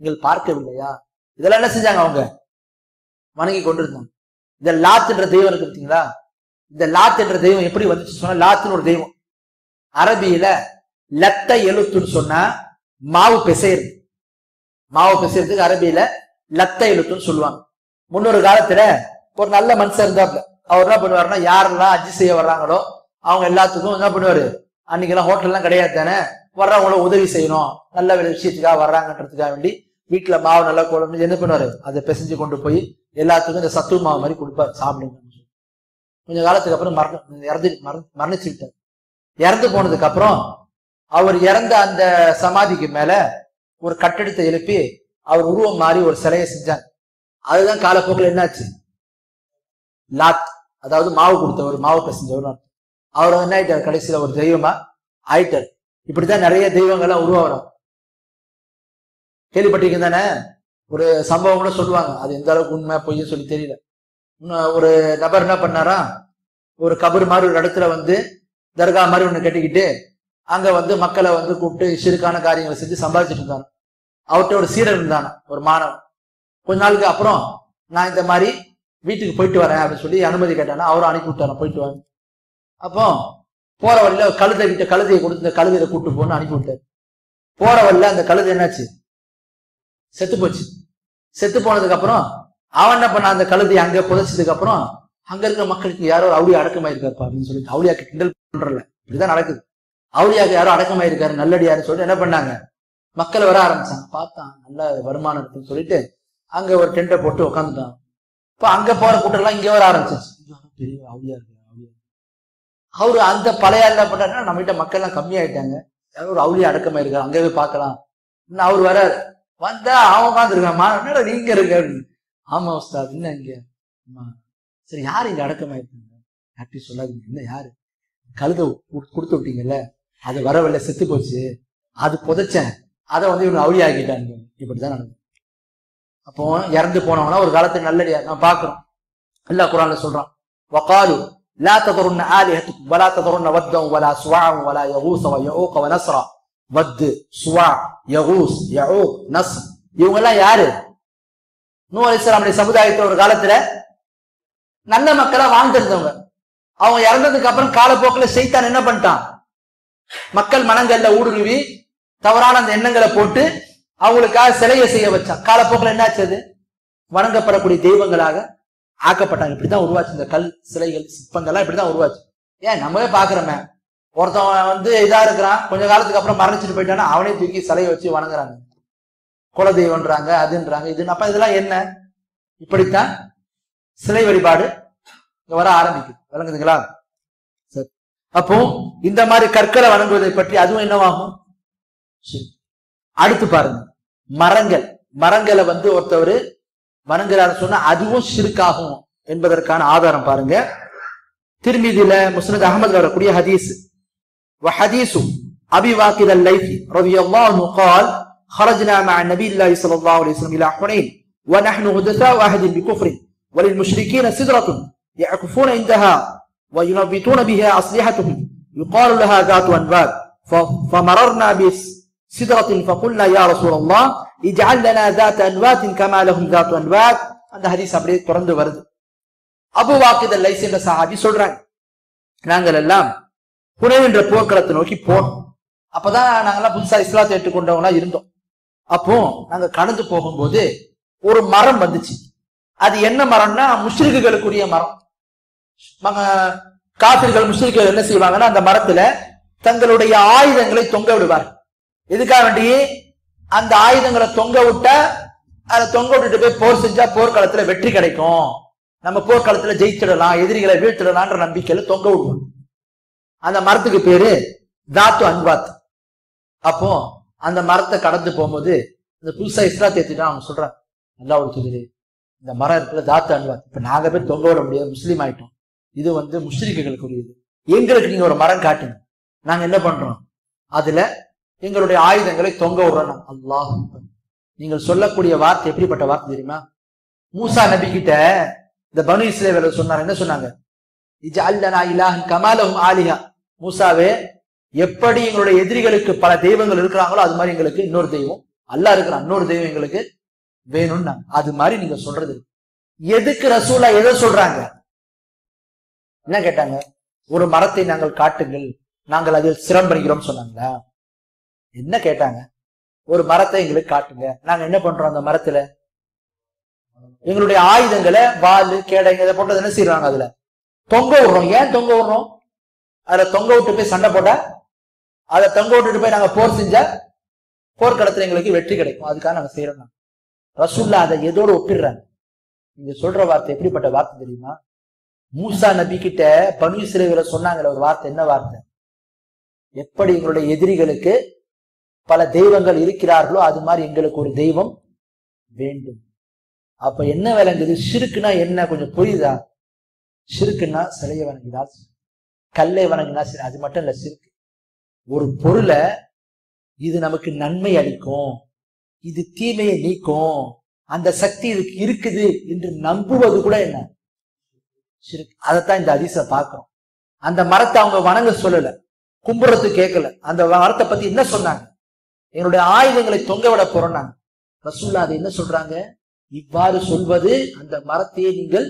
Speaker 2: நீங்கள் பார்க்கவில்லையா இதெல்லாம் என்ன செஞ்சாங்க அவங்க வணங்கி கொண்டிருந்தாங்க இந்த லாத்துன்ற தெய்வம் இருக்கு பார்த்தீங்களா இந்த லாத் என்ற தெய்வம் எப்படி வந்துச்சு சொன்னா லாத்துன்னு ஒரு தெய்வம் அரபியில லத்த எழுத்துன்னு சொன்னா மாவு பிசைறது மாவு பிசைறதுக்கு அரபியில லத்த எழுத்துன்னு சொல்லுவாங்க முன்னொரு காலத்துல ஒரு நல்ல மனுஷன் இருந்தாப்ல அவர் என்ன பண்ணுவாருன்னா யாரெல்லாம் அஜி செய்ய வர்றாங்களோ அவங்க எல்லாத்துக்கும் என்ன பண்ணுவாரு அன்னைக்கெல்லாம் ஹோட்டல்லாம் கிடையாது தானே வர்றவங்கள உதவி செய்யணும் நல்ல ஒரு விஷயத்துக்காக வர்றாங்கன்றதுக்காக வேண்டி வீட்டுல மாவு நல்லா குழம்பு என்ன பண்ணுவாரு அதை பிசைஞ்சு கொண்டு போய் எல்லாத்துக்கும் இந்த சத்து மாவு மாதிரி கொடுப்பாரு சாப்பிடுங்க கொஞ்ச காலத்துக்கு அப்புறம் மரண இறந்து மரண- மரணிச்சு விட்டார் இறந்து போனதுக்கு அப்புறம் அவர் இறந்த அந்த சமாதிக்கு மேல ஒரு கட்டடத்தை எழுப்பி அவர் உருவம் மாறி ஒரு சிலையை செஞ்சாங்க அதுதான் காலப்போக்கில் என்னாச்சு லாத் அதாவது மாவு கொடுத்தவர் மாவு பிசைஞ்சவர் அர்த்தம். அவர் என்ன ஆயிட்டார் கடைசியில ஒரு தெய்வமா ஆயிட்டார் இப்படித்தான் நிறைய தெய்வங்கள்லாம் உருவாகிறோம் கேள்விப்பட்டிருக்கீங்க தானே ஒரு சம்பவம் கூட சொல்லுவாங்க அது எந்த அளவுக்கு உண்மை பொய்ன்னு சொல்லி தெரியல இன்னும் ஒரு நபர் என்ன பண்ணாரா ஒரு கபர் மாதிரி ஒரு இடத்துல வந்து தர்கா மாதிரி ஒண்ணு கட்டிக்கிட்டு அங்க வந்து மக்களை வந்து கூப்பிட்டு சிறுக்கான காரியங்களை செஞ்சு சம்பாதிச்சிட்டு இருந்தாங்க அவர்கிட்ட ஒரு சீரன் இருந்தான ஒரு மாணவன் கொஞ்ச நாளுக்கு அப்புறம் நான் இந்த மாதிரி வீட்டுக்கு போயிட்டு வரேன் அப்படின்னு சொல்லி அனுமதி கேட்டானா அவரும் அனுப்பி விட்டாராம் போயிட்டு வாங்க அப்போ போற வழியில கழுதை கிட்ட கழுதையை கொடுத்து இந்த கழுதையை கூட்டு போன்னு அனுப்பி விட்டாரு போற வழியில அந்த கழுதை என்னாச்சு செத்து போச்சு செத்து போனதுக்கு அப்புறம் அவன் என்ன பண்ண அந்த கழுதையை அங்க புதைச்சதுக்கு அப்புறம் அங்க இருக்கிற மக்களுக்கு யாரோ ஒரு அவுளியா அடக்கமாயிருக்காருப்பா அப்படின்னு சொல்லிட்டு அவுளியாக்கு கிண்டல் பண்றல இப்படிதான் நடக்குது அவுளியாக்கு யாரோ அடக்கமாயிருக்காரு நல்லடியாருன்னு சொல்லிட்டு என்ன பண்ணாங்க மக்கள் வர ஆரம்பிச்சாங்க பார்த்தான் நல்ல வருமானம் இருக்குன்னு சொல்லிட்டு அங்க ஒரு டென்ட்டை போட்டு உட்காந்துட்டான் இப்ப அங்க போற கூட்டம் எல்லாம் இங்க வர ஆரம்பிச்சிச்சு ஐயோ, பெரிய அவுளியா இருக்கு அவுளியா இருக்கு. அவரு அந்த பழைய ஆள் என்ன பண்றாருன்னா நம்ம கிட்ட மக்கள் எல்லாம் கம்மியாயிட்டாங்க யாரோ ஒரு அவுளியா அடக்கமாயிருக்காரு அங்கே போய் பார்க்கலாம் இன்னும் அவர் வர வந்தா அவன் உட்காந்துருக்கான் மா என்னடா நீங்க இருக்க அப்படின்னு. ஆமா உஸ்தாத் என்ன இங்க ஆமா சரி யார் இங்க அடக்கமாயிருக்காங்க யார்ட்டையும் சொல்லாதீங்க என்ன யாரு கழுத கொடுத்து விட்டீங்கல்ல அது வரவில்லை செத்து போச்சு அது புதைச்சேன் அதை வந்து இவங்க அவுளி ஆக்கிட்டாங்க இப்படிதான் நடக்குது அப்போ இறந்து போனவனா ஒரு காலத்துல நல்லடியா நான் பாக்குறோம் அல்லாஹ் குரான்ல சொல்றான் வகாலு لا تذرن آلهتكم ولا تذرن ودا ولا سواعا ولا يغوث ويعوق ونسرا ود சுவா யகூஸ் யஊக் நஸ் இவங்க எல்லாம் யாரு நூ அலிஸ்லாமுடைய சமுதாயத்துல ஒரு காலத்துல நல்ல மக்களா வாழ்ந்திருந்தவங்க அவங்க இறந்ததுக்கு அப்புறம் காலப்போக்குல செய்தான் என்ன பண்ணிட்டான் மக்கள் மனங்கள்ல ஊடுருவி தவறான அந்த எண்ணங்களை போட்டு அவங்களுக்காக சிலையை செய்ய வச்சான் காலப்போக்குல என்னாச்சு அது வணங்கப்படக்கூடிய தெய்வங்களாக ஆக்கப்பட்டாங்க இப்படிதான் உருவாச்சு இந்த கல் சிலைகள் சிற்பங்கள்லாம் இப்படிதான் உருவாச்சு ஏன் நம்மவே பாக்குறோமே ஒருத்தவன் வந்து இதா இருக்கிறான் கொஞ்ச காலத்துக்கு அப்புறம் மரணிச்சுட்டு போயிட்டானா அவனே தூக்கி சிலையை வச்சு வணங்குறாங்க குல தெய்வம்ன்றாங்க அதுன்றாங்க இது அப்ப இதெல்லாம் என்ன இப்படித்தான் சிலை வழிபாடு இங்க வர ஆரம்பிக்குது விளங்குதுங்களா சரி அப்போ இந்த மாதிரி கற்களை வணங்குவதை பற்றி அதுவும் என்னவாகும் சரி. அடுத்து பாருங்க மரங்கள் மரங்களை வந்து ஒருத்தவர் வணங்குறாரு சொன்னா அதுவும் சிறுக்காகும் என்பதற்கான ஆதாரம் பாருங்க திருமீதியில முஸ்னத் அகமது வரக்கூடிய ஹதீஸ் وحديث أبي واقد الليثي رضي الله عنه قال خرجنا مع النبي الله صلى الله عليه وسلم إلى حنين ونحن هدثاء أهد بكفر وللمشركين سدرة يعكفون عندها وينبتون بها أصلحتهم يقال لها ذات أنبات ف- فمررنا بسدرة فقلنا يا رسول الله اجعل لنا ذات أنبات كما لهم ذات أنبات அந்த ஹதீஸ் அப்படியே தொடர்ந்து வருது அபு வாக்கித லைஸ் என்ற சஹாபி சொல்றாங்க நாங்கள் எல்லாம் புனேன் என்ற போர்க்களத்தை நோக்கி போனோம் அப்பதான் நாங்கெல்லாம் புதுசா இஸ்லாத்தை ஏற்றுக்கொண்டவங்களா இருந்தோம் அப்போ நாங்க கடந்து போகும்போது ஒரு மரம் வந்துச்சு அது என்ன மரம்னா முஸ்லிக்குகளுக்குரிய மரம் மக- காபிர்கள் முஸ்லிம்கள் என்ன செய்வாங்கன்னா அந்த மரத்துல தங்களுடைய ஆயுதங்களை தொங்க விடுவார் எதுக்காக வேண்டி அந்த ஆயுதங்களை தொங்க விட்டா அதை தொங்க விட்டுட்டு போய் போர் செஞ்சா போர்க்களத்துல வெற்றி கிடைக்கும் நம்ம போர்க்களத்துல ஜெயிச்சிடலாம் எதிரிகளை வீழ்த்திடலாம்ன்ற நம்பிக்கையில தொங்க விடுவோம் அந்த மரத்துக்கு பேரு தாத்து அன்வாத் அப்போ அந்த மரத்தை கடந்து போகும்போது இந்த புதுசா இஸ்லாத்தை ஏத்திட்டா அவங்க சொல்றாங்க நல்லா ஒரு துதிரு இந்த மரம் இருக்குல்ல தாத்து அன்வாத் இப்ப நாங்க போய் தொங்க விட முடியாது முஸ்லீம் ஆயிட்டோம் இது வந்து முஸ்லிம்களுக்கு உரியது எங்களுக்கு நீங்க ஒரு மரம் காட்டுங்க நாங்க என்ன பண்றோம் அதுல எங்களுடைய ஆயுதங்களை தொங்க விடுறோம் அல்லாஹ் அக்பர். நீங்கள் சொல்லக்கூடிய வார்த்தை எப்படிப்பட்ட வார்த்தை தெரியுமா மூசா நபி கிட்ட இந்த பனு இஸ்ரேவேலர் சொன்னார் என்ன சொன்னாங்க இஜஅல்லனா இலாஹன் கமாலஹும் ஆலிஹா மூசாவே எப்படி எங்களுடைய எதிரிகளுக்கு பல தெய்வங்கள் இருக்கிறாங்களோ அது மாதிரி எங்களுக்கு இன்னொரு தெய்வம் அல்லாஹ் இருக்கிற இன்னொரு தெய்வம் எங்களுக்கு வேணும்னா அது மாதிரி நீங்க சொல்றது எதுக்கு ரசூலா எதை சொல்றாங்க என்ன கேட்டாங்க ஒரு மரத்தை நாங்கள் காட்டுங்கள் நாங்கள் அதில் சிரம்பணிக்கிறோம் சொன்னாங்களா என்ன கேட்டாங்க ஒரு மரத்தை எங்களுக்கு காட்டுங்க நாங்க என்ன பண்றோம் அந்த மரத்துல எங்களுடைய ஆயுதங்களை வாலு கேடைங்க இதை போட்டது என்ன செய்யறாங்க அதுல தொங்க விடுறோம் ஏன் தொங்க விடுறோம் அதுல தொங்க விட்டு போய் சண்டை போட்டா அதை தொங்க விட்டுட்டு போய் நாங்க போர் செஞ்சா போர்க்களத்துல எங்களுக்கு வெற்றி கிடைக்கும் அதுக்காக நாங்க செய்யறோம் ரசூல்லா அதை எதோட ஒப்பிடுறாங்க நீங்க சொல்ற வார்த்தை எப்படிப்பட்ட வார்த்தை தெரியுமா மூசா நபி கிட்ட பனு சிலைகளை சொன்னாங்களே ஒரு வார்த்தை என்ன வார்த்தை எப்படி எங்களுடைய எதிரிகளுக்கு பல தெய்வங்கள் இருக்கிறார்களோ அது மாதிரி எங்களுக்கு ஒரு தெய்வம் வேண்டும் அப்ப என்ன விளங்குது சிறுக்குன்னா என்ன கொஞ்சம் புரியுதா சிறுக்குன்னா சிலையை வணங்கினால் கல்லை வணங்கினா சரி அது மட்டும் இல்ல சிறுக்கு ஒரு பொருளை இது நமக்கு நன்மை அளிக்கும் இது தீமையை நீக்கும் அந்த சக்தி இதுக்கு இருக்குது என்று நம்புவது கூட என்ன சிறுக்கு அதைத்தான் இந்த அதிச பார்க்கிறோம் அந்த மரத்தை அவங்க வணங்க சொல்லல கும்புறத்து கேட்கல அந்த மரத்தை பத்தி என்ன சொன்னாங்க எங்களுடைய ஆயுதங்களை தொங்க விட போறோம் நாங்க ரசூல்லா அது என்ன சொல்றாங்க இவ்வாறு சொல்வது அந்த மரத்தையே நீங்கள்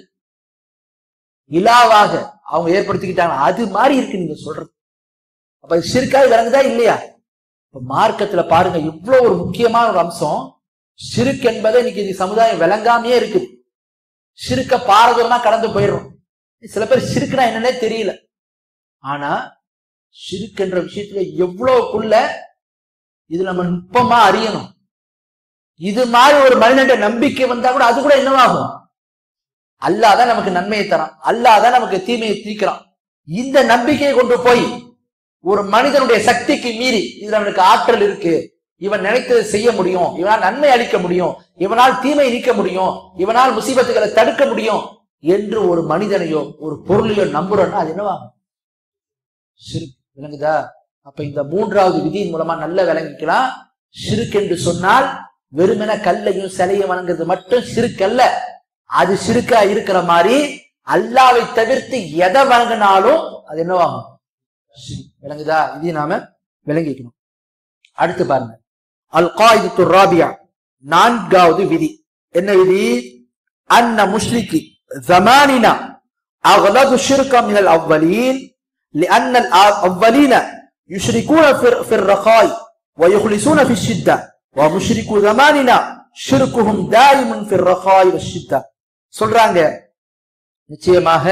Speaker 2: இலாவாக அவங்க ஏற்படுத்திக்கிட்டாங்க அது மாதிரி இருக்கு நீங்க சொல்றது அப்ப சிறுக்காய் விளங்குதா இல்லையா இப்ப மார்க்கத்துல பாருங்க இவ்வளவு ஒரு முக்கியமான ஒரு அம்சம் சிறுக்கு என்பதை இன்னைக்கு இந்த சமுதாயம் விளங்காமையே இருக்குது சிறுக்க பாரதூரமா கடந்து போயிடுறோம் சில பேர் சிறுக்குனா என்னன்னே தெரியல ஆனா சிறுக்குன்ற விஷயத்துல எவ்வளவுக்குள்ள இது நம்ம நுட்பமா அறியணும் இது மாதிரி ஒரு மனிதனுடைய நம்பிக்கை வந்தா கூட அது கூட என்னவாகும் அல்லாதான் நமக்கு நன்மையை தரான் அல்லாதான் நமக்கு தீமையை தீக்கிறான் இந்த நம்பிக்கையை கொண்டு போய் ஒரு மனிதனுடைய சக்திக்கு மீறி இதுல அவனுக்கு ஆற்றல் இருக்கு இவன் நினைத்ததை செய்ய முடியும் இவனால் நன்மை அளிக்க முடியும் இவனால் தீமை நீக்க முடியும் இவனால் முசீபத்துகளை தடுக்க முடியும் என்று ஒரு மனிதனையோ ஒரு பொருளையோ நம்புறோம்னா அது என்னவாகும் சிறுக்கு விளங்குதா அப்ப இந்த மூன்றாவது விதியின் மூலமா நல்ல விளங்கிக்கலாம் சிறுக்கு என்று சொன்னால் வெறுமென கல்லையும் சிலையும் வணங்குறது மட்டும் சிறுக்கல்ல அது சிறுக்கா இருக்கிற மாதிரி அல்லாவை தவிர்த்து எதை வணங்கினாலும் அது என்னவாகும் சிறுக்கு. விளங்குதா இதையும் நாம விளங்கிக்கணும் அடுத்து பாருங்க அல் காயிது ராபியா நான்காவது விதி என்ன விதி அன்ன முஸ்லிக்கு زماننا أغلظ شركا من الأولين لأن الأولين يشركون في في الرخاء ويخلصون في الشدة ومشرك زماننا شركهم دائم في الرخاء والشدة சொல்றாங்க நிச்சயமாக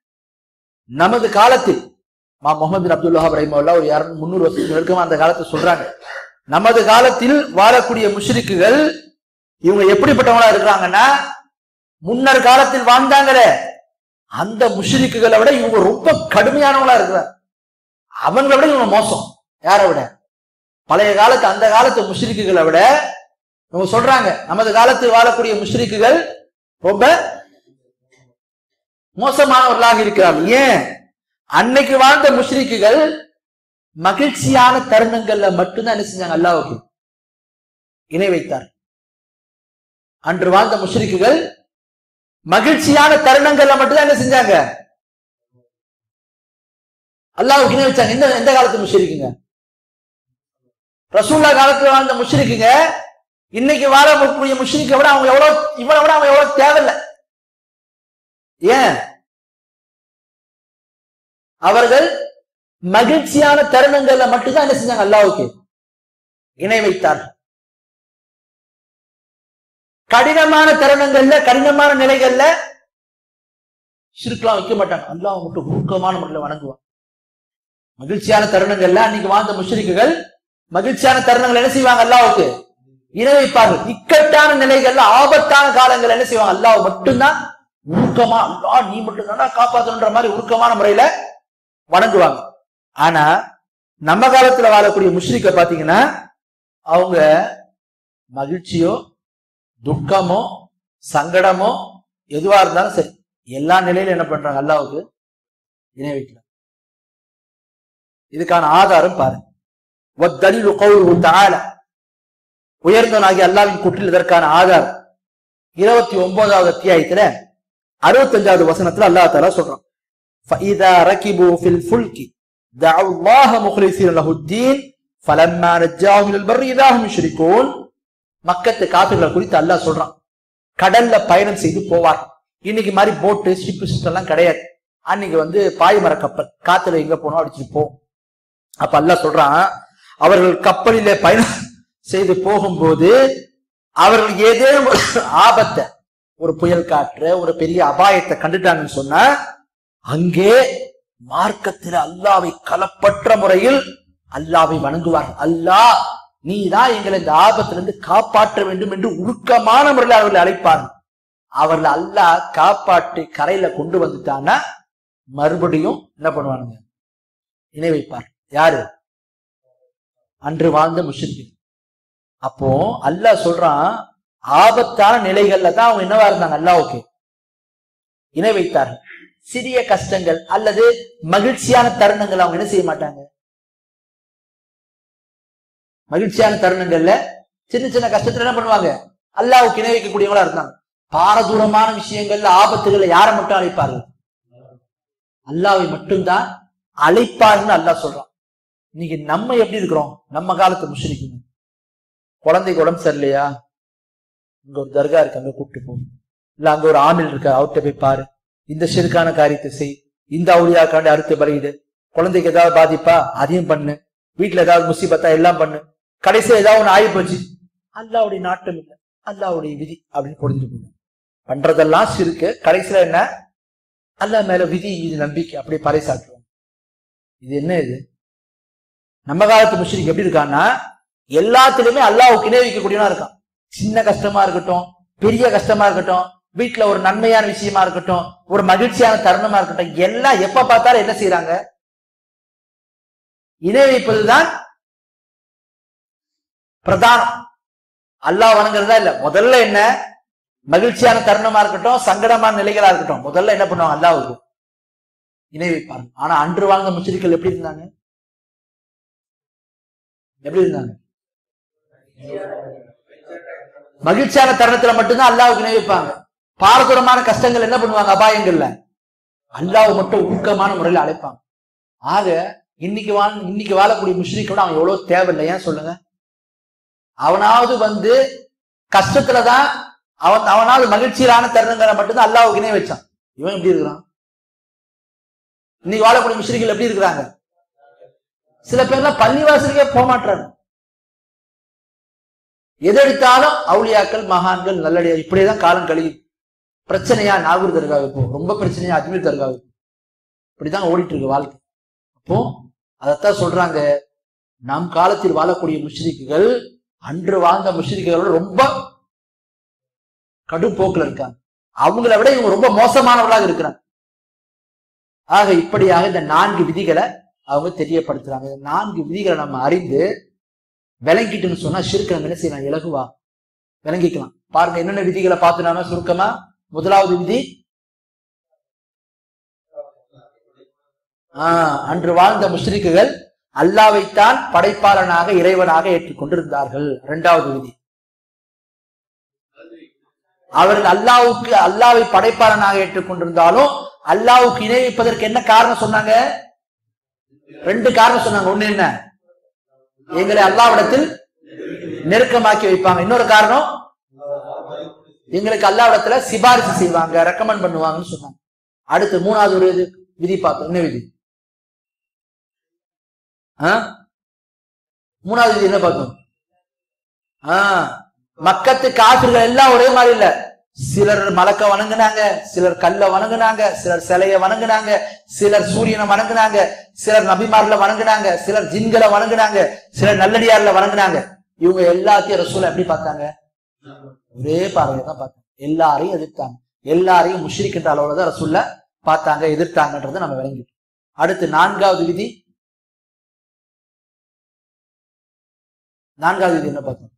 Speaker 2: நமது காலத்தில் மா முகமது பின் அப்துல்லா ரஹிமல்லா ஒரு யாரும் முன்னூறு வருஷத்துக்கு நெருக்கமா அந்த காலத்தை சொல்றாங்க நமது காலத்தில் வாழக்கூடிய முஷ்ரிக்குகள் இவங்க எப்படிப்பட்டவங்களா இருக்கிறாங்கன்னா முன்னர் காலத்தில் வாழ்ந்தாங்களே அந்த முஷ்ரிக்குகளை விட இவங்க ரொம்ப கடுமையானவங்களா இருக்கிறாங்க அவங்களை விட இவங்க மோசம் யாரை விட பழைய காலத்து அந்த காலத்து முஷ்ரிக்குகளை விட இவங்க சொல்றாங்க நமது காலத்தில் வாழக்கூடிய முஷ்ரிக்குகள் ரொம்ப மோசமானவர்களாக இருக்கிறார்கள் ஏன் அன்னைக்கு வாழ்ந்த முஷ்ரிக்குகள் மகிழ்ச்சியான தருணங்கள்ல மட்டும்தான் என்ன செஞ்சாங்க அல்லாவுக்கு இணை வைத்தார் அன்று வாழ்ந்த முஷ்ரிக்குகள் மகிழ்ச்சியான தருணங்கள்ல மட்டும்தான் என்ன செஞ்சாங்க அல்லாவுக்கு இணை வச்சாங்க எந்த எந்த காலத்து முஷ்ரிக்குங்க ரசூல்லா காலத்துல வாழ்ந்த முஷ்ரிக்குங்க இன்னைக்கு வாழக்கூடிய முஷ்ரிக்கை விட அவங்க எவ்வளவு இவனை விட அவங்க எவ்வளவு தேவையில்லை ஏன் அவர்கள் மகிழ்ச்சியான தருணங்கள்ல மட்டும்தான் என்ன செஞ்சாங்க அல்லாவுக்கு இணை வைத்தார் கடினமான தருணங்கள்ல கடினமான நிலைகள்ல சிறுக்கெல்லாம் வைக்க மாட்டாங்க அல்லாஹ் மட்டும் ஊக்கமான முறையில் வணங்குவான் மகிழ்ச்சியான தருணங்கள்ல அன்னைக்கு வாழ்ந்த முஷ்ரிக்குகள் மகிழ்ச்சியான தருணங்கள் என்ன செய்வாங்க அல்லாவுக்கு இணை வைப்பார்கள் இக்கட்டான நிலைகள்ல ஆபத்தான காலங்கள் என்ன செய்வாங்க அல்லாஹ் மட்டும்தான் உருக்கமா அல்லா நீ மட்டும் தானா காப்பாத்தணுன்ற மாதிரி உருக்கமான முறையில வணங்குவாங்க ஆனா நம்ம காலத்துல வாழக்கூடிய முஷ்ரிக்க பாத்தீங்கன்னா அவங்க மகிழ்ச்சியோ துக்கமோ சங்கடமோ எதுவா இருந்தாலும் சரி எல்லா நிலையிலும் என்ன பண்றாங்க அல்லாவுக்கு இணை வைக்கிறாங்க இதுக்கான ஆதாரம் பாருங்க வத்தலிலு கௌலுஹு தஆல உயர்ந்தவனாகிய அல்லாவின் குற்றில் இதற்கான ஆதாரம் இருபத்தி ஒன்பதாவது அத்தியாயத்துல அறுபத்தஞ்சாவது வசனத்துல அல்லாஹ் தாலா சொல்றான் فإذا ركبوا في الفلك دعوا الله مخلصين له الدين فلما نجاهم إلى البر إذا هم يشركون மக்கத்து காத்துகளை குறித்து அல்லாஹ் சொல்றான் கடல்ல பயணம் செய்து போவார் இன்னைக்கு மாதிரி போட்டு ஷிப்பு ஷிப் எல்லாம் கிடையாது அன்னைக்கு வந்து பாய்மர கப்பல் காத்துல எங்க போனோம் அடிச்சுட்டு போ அப்ப அல்லாஹ் சொல்றான் அவர்கள் கப்பலிலே பயணம் செய்து போகும்போது அவர்கள் ஏதேனும் ஒரு ஆபத்தை ஒரு புயல் காற்று ஒரு பெரிய அபாயத்தை கண்டுட்டாங்கன்னு சொன்னா அங்கே மார்க்கத்தில் அல்லாவை களப்பற்ற முறையில் அல்லாவை வணங்குவார்கள் அல்லாஹ் நீதான் எங்களை இந்த ஆபத்திலிருந்து காப்பாற்ற வேண்டும் என்று உருக்கமான முறையில் அவர்களை அழைப்பார்கள் அவர்கள் அல்லாஹ் காப்பாற்றி கரையில கொண்டு வந்துட்டான்னா மறுபடியும் என்ன பண்ணுவானுங்க இணை வைப்பார் யாரு அன்று வாழ்ந்த முஷிரிக்கு அப்போ அல்லாஹ் சொல்றான் ஆபத்தான நிலைகள்ல தான் அவங்க என்னவா இருந்தாங்க அல்லாஹ்வுக்கு இணை வைத்தார்கள் சிறிய கஷ்டங்கள் அல்லது மகிழ்ச்சியான தருணங்கள் அவங்க என்ன செய்ய மாட்டாங்க மகிழ்ச்சியான தருணங்கள்ல சின்ன சின்ன கஷ்டத்துல என்ன பண்ணுவாங்க அல்லாஹ்வுக்கு இணை வைக்கக்கூடியவங்களா இருந்தாங்க பாரதூரமான விஷயங்கள்ல ஆபத்துகளை யாரை மட்டும் அழைப்பார்கள் அல்லாவை மட்டும்தான் அழைப்பார்னு அல்லாஹ் சொல்றான் இன்னைக்கு நம்ம எப்படி இருக்கிறோம் நம்ம காலத்து முஸ்லிக்குங்க குழந்தைக்கு உடம்பு சரியில்லையா இங்க ஒரு தர்கா இருக்கு அங்க கூப்பிட்டு போ இல்ல அங்க ஒரு ஆமில் இருக்கு அவர்கிட்ட போய் பாரு இந்த சிறுக்கான காரியத்தை செய் இந்த அவுளியாக்காண்டி அறுத்து பலியிடு குழந்தைக்கு ஏதாவது பாதிப்பா அதையும் பண்ணு வீட்டுல ஏதாவது முசிபத்தா எல்லாம் பண்ணு கடைசியில ஏதாவது ஒண்ணு ஆகி போச்சு அல்லாவுடைய நாட்டம் இல்லை அல்லாவுடைய விதி அப்படின்னு புரிஞ்சுட்டு போகணும் பண்றதெல்லாம் சிறுக்கு கடைசியில என்ன அல்லாஹ் மேல விதி இது நம்பிக்கை அப்படியே பறைசாற்றுவோம் இது என்ன இது நம்ம காலத்து முஸ்லிக் எப்படி இருக்கான்னா எல்லாத்துலயுமே அல்லாஹ்வுக்கு இணை வைக்கக்கூடியவனா இருக்கான் சின்ன கஷ்டமா இருக்கட்டும் பெரிய கஷ்டமா இருக்கட்டும் வீட்டுல ஒரு நன்மையான விஷயமா இருக்கட்டும் ஒரு மகிழ்ச்சியான தருணமா இருக்கட்டும் எல்லாம் எப்ப பார்த்தாலும் என்ன செய்யறாங்க இணை வைப்பதுதான் பிரதானம் அல்லாஹ் வணங்குறதா இல்ல முதல்ல என்ன மகிழ்ச்சியான தருணமா இருக்கட்டும் சங்கடமான நிலைகளா இருக்கட்டும் முதல்ல என்ன பண்ணுவாங்க அல்லாவுக்கு இணை வைப்பாங்க ஆனா அன்று வாழ்ந்த முச்சரிக்கள் எப்படி இருந்தாங்க எப்படி இருந்தாங்க மகிழ்ச்சியான தருணத்துல மட்டும்தான் அல்லாவுக்கு இணை வைப்பாங்க பாரதூரமான கஷ்டங்கள் என்ன பண்ணுவாங்க அபாயங்கள்ல அல்லாஹ் மட்டும் உருக்கமான முறையில் அழைப்பாங்க ஆக இன்னைக்கு வாழ் இன்னைக்கு வாழக்கூடிய முஸ்லீக்கோட அவன் எவ்வளவு தேவையில்லை ஏன் சொல்லுங்க அவனாவது வந்து கஷ்டத்துலதான் அவன் அவனாவது மகிழ்ச்சியிலான தருணங்களை மட்டும்தான் அல்லாவுக்கு இணை வச்சான் இவன் எப்படி இருக்கிறான் இன்னைக்கு வாழக்கூடிய முஸ்லிம்கள் எப்படி இருக்கிறாங்க சில பேர்லாம் பள்ளிவாசலுக்கே போக மாட்டாங்க எதெடுத்தாலும் அவுளியாக்கள் மகான்கள் நல்லடியா இப்படியேதான் காலம் கழியுது பிரச்சனையா நாகூர் தர்காவுக்கு போ ரொம்ப பிரச்சனையா அஜ்மீர் தர்காவுக்கு இப்படிதான் ஓடிட்டு இருக்கு வாழ்க்கை அப்போ அதைத்தான் சொல்றாங்க நம் காலத்தில் வாழக்கூடிய முஷ்ரிக்குகள் அன்று வாழ்ந்த முஷ்ரிக்குகளோட ரொம்ப கடுப்போக்கில் இருக்காங்க அவங்கள விட இவங்க ரொம்ப மோசமானவர்களாக இருக்கிறாங்க ஆக இப்படியாக இந்த நான்கு விதிகளை அவங்க தெரியப்படுத்துறாங்க இந்த நான்கு விதிகளை நம்ம அறிந்து விளங்கிட்டுன்னு சொன்னா ஷிர்க் நம்ம என்ன செய்யலாம் இலகுவா விளங்கிக்கலாம் பாருங்க என்னென்ன விதிகளை பார்த்து நாம சுருக்கமா முதலாவது விதி ஆஹ் அன்று வாழ்ந்த முஸ்லிக்குகள் அல்லாவைத்தான் படைப்பாளனாக இறைவனாக ஏற்றுக்கொண்டிருந்தார்கள் இரண்டாவது விதி அவர்கள் அல்லாவுக்கு அல்லாவை படைப்பாளனாக ஏற்றுக்கொண்டிருந்தாலும் அல்லாவுக்கு இணை வைப்பதற்கு என்ன காரணம் சொன்னாங்க ரெண்டு காரணம் சொன்னாங்க ஒண்ணு என்ன எங்களை அல்லாவிடத்தில் நெருக்கமாக்கி வைப்பாங்க இன்னொரு காரணம் எங்களுக்கு அல்லாவிடத்துல சிபாரிசு செய்வாங்க ரெக்கமெண்ட் பண்ணுவாங்கன்னு சொன்னாங்க அடுத்து மூணாவது ஒரு இது விதி பார்த்தோம் என்ன விதி ஆ? மூணாவது விதி என்ன பார்த்தோம் ஆஹ் மக்கத்து காசுகள் எல்லாம் ஒரே மாதிரி இல்ல சிலர் மலக்க வணங்குனாங்க சிலர் கல்ல வணங்குனாங்க சிலர் சிலைய வணங்குனாங்க சிலர் சூரியனை வணங்குனாங்க சிலர் நபிமார்ல வணங்குனாங்க சிலர் ஜின்களை வணங்குனாங்க சிலர் நல்லடியார்ல வணங்குனாங்க இவங்க எல்லாத்தையும் ரசூல எப்படி பார்த்தாங்க ஒரே பார்வையை தான் பார்த்தாங்க எல்லாரையும் எதிர்த்தாங்க எல்லாரையும் முஷ்ரிக்கின்ற அளவுல தான் ரசூல்ல பார்த்தாங்க எதிர்த்தாங்கன்றதை நம்ம விளங்கிட்டோம் அடுத்து நான்காவது விதி நான்காவது விதி என்ன பார்த்தோம்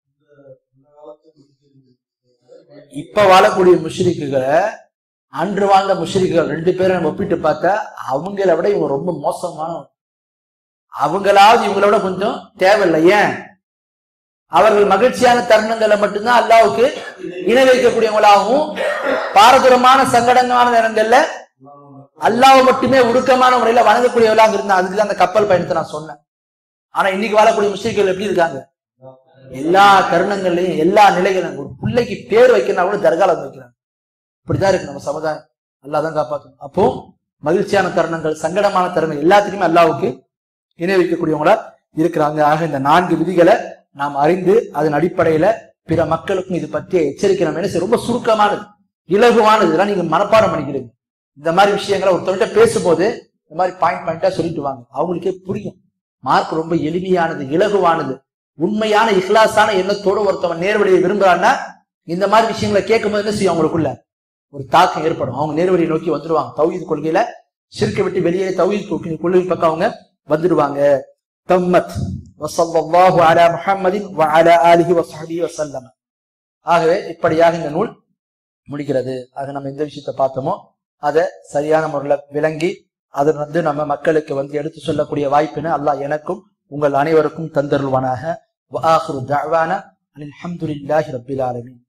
Speaker 2: இப்ப வாழக்கூடிய முஷ்ரிக்குகளை அன்று வாழ்ந்த முஷ்ரிக்குகள் ரெண்டு பேரும் நம்ம ஒப்பிட்டு பார்த்தா அவங்கள விட இவங்க ரொம்ப மோசமான அவங்களாவது இவங்கள விட கொஞ்சம் தேவையில்லை ஏன் அவர்கள் மகிழ்ச்சியான தருணங்களை மட்டும்தான் அல்லாவுக்கு இணை வைக்கக்கூடியவங்களாகவும் பாரதூரமான சங்கடமான நேரங்கள்ல அல்லாவை மட்டுமே உருக்கமான முறையில வணங்கக்கூடியவர்களாக இருந்தாங்க அதுக்கு தான் அந்த கப்பல் பயணத்தை நான் சொன்னேன் ஆனா இன்னைக்கு வாழக்கூடிய முஸ்லிம்கள் எப்படி இருக்காங்க எல்லா தருணங்கள்லயும் எல்லா நிலைகளும் ஒரு பிள்ளைக்கு பேர் வைக்கணும் கூட தர்கால வந்து வைக்கிறாங்க இப்படிதான் இருக்கு நம்ம சமுதாயம் அல்லாஹ் தான் காப்பாற்றணும் அப்போ மகிழ்ச்சியான தருணங்கள் சங்கடமான தருணங்கள் எல்லாத்துக்குமே அல்லாவுக்கு இணை வைக்கக்கூடியவங்களா இருக்கிறாங்க ஆக இந்த நான்கு விதிகளை நாம் அறிந்து அதன் அடிப்படையில பிற மக்களுக்கும் இது பற்றிய எச்சரிக்கை நம்ம என்ன செய்ய- ரொம்ப சுருக்கமானது இலகுவானது இதெல்லாம் நீங்க மனப்பாடம் பண்ணிக்கிறீங்க இந்த மாதிரி விஷயங்களை ஒருத்தவங்கிட்ட பேசும்போது இந்த மாதிரி பாயிண்ட் பாயிண்டா சொல்லிட்டு வாங்க அவங்களுக்கே புரியும் மார்க் ரொம்ப எளிமையானது இலகுவானது உண்மையான இஹ்லாஸான எண்ணத்தோடு ஒருத்தவன் நேர்வழியை விரும்புறான்னா இந்த மாதிரி விஷயங்களை கேட்கும்போது என்ன செய்யும் அவங்களுக்குள்ள ஒரு தாக்கம் ஏற்படும் அவங்க நேர்வழியை நோக்கி வந்துடுவாங்க தௌஹீத் கொள்கையில சிறுக்கை விட்டு வெளியே தௌஹீத் கொள்கை கொள்கை பக்கம் அவங்க வந்துடுவாங்க தம்மத் வஸல்லல்லாஹு அலா முஹம்மதின் வ அலா ஆலிஹி வஸஹ்பிஹி வஸல்லம் ஆகவே இப்படியாக இந்த நூல் முடிக்கிறது ஆக நம்ம எந்த விஷயத்தை பார்த்தோமோ அதை சரியான முறையில் விளங்கி அதை வந்து நம்ம மக்களுக்கு வந்து எடுத்து சொல்லக்கூடிய வாய்ப்பினை அல்லாஹ் எனக்கும் உங்கள் அனைவருக்கும் தந்தருள்வானாக வஆஹிரு தஅவானா அனில் ஹம்துலில்லாஹி ரப்பில் ஆலமீன்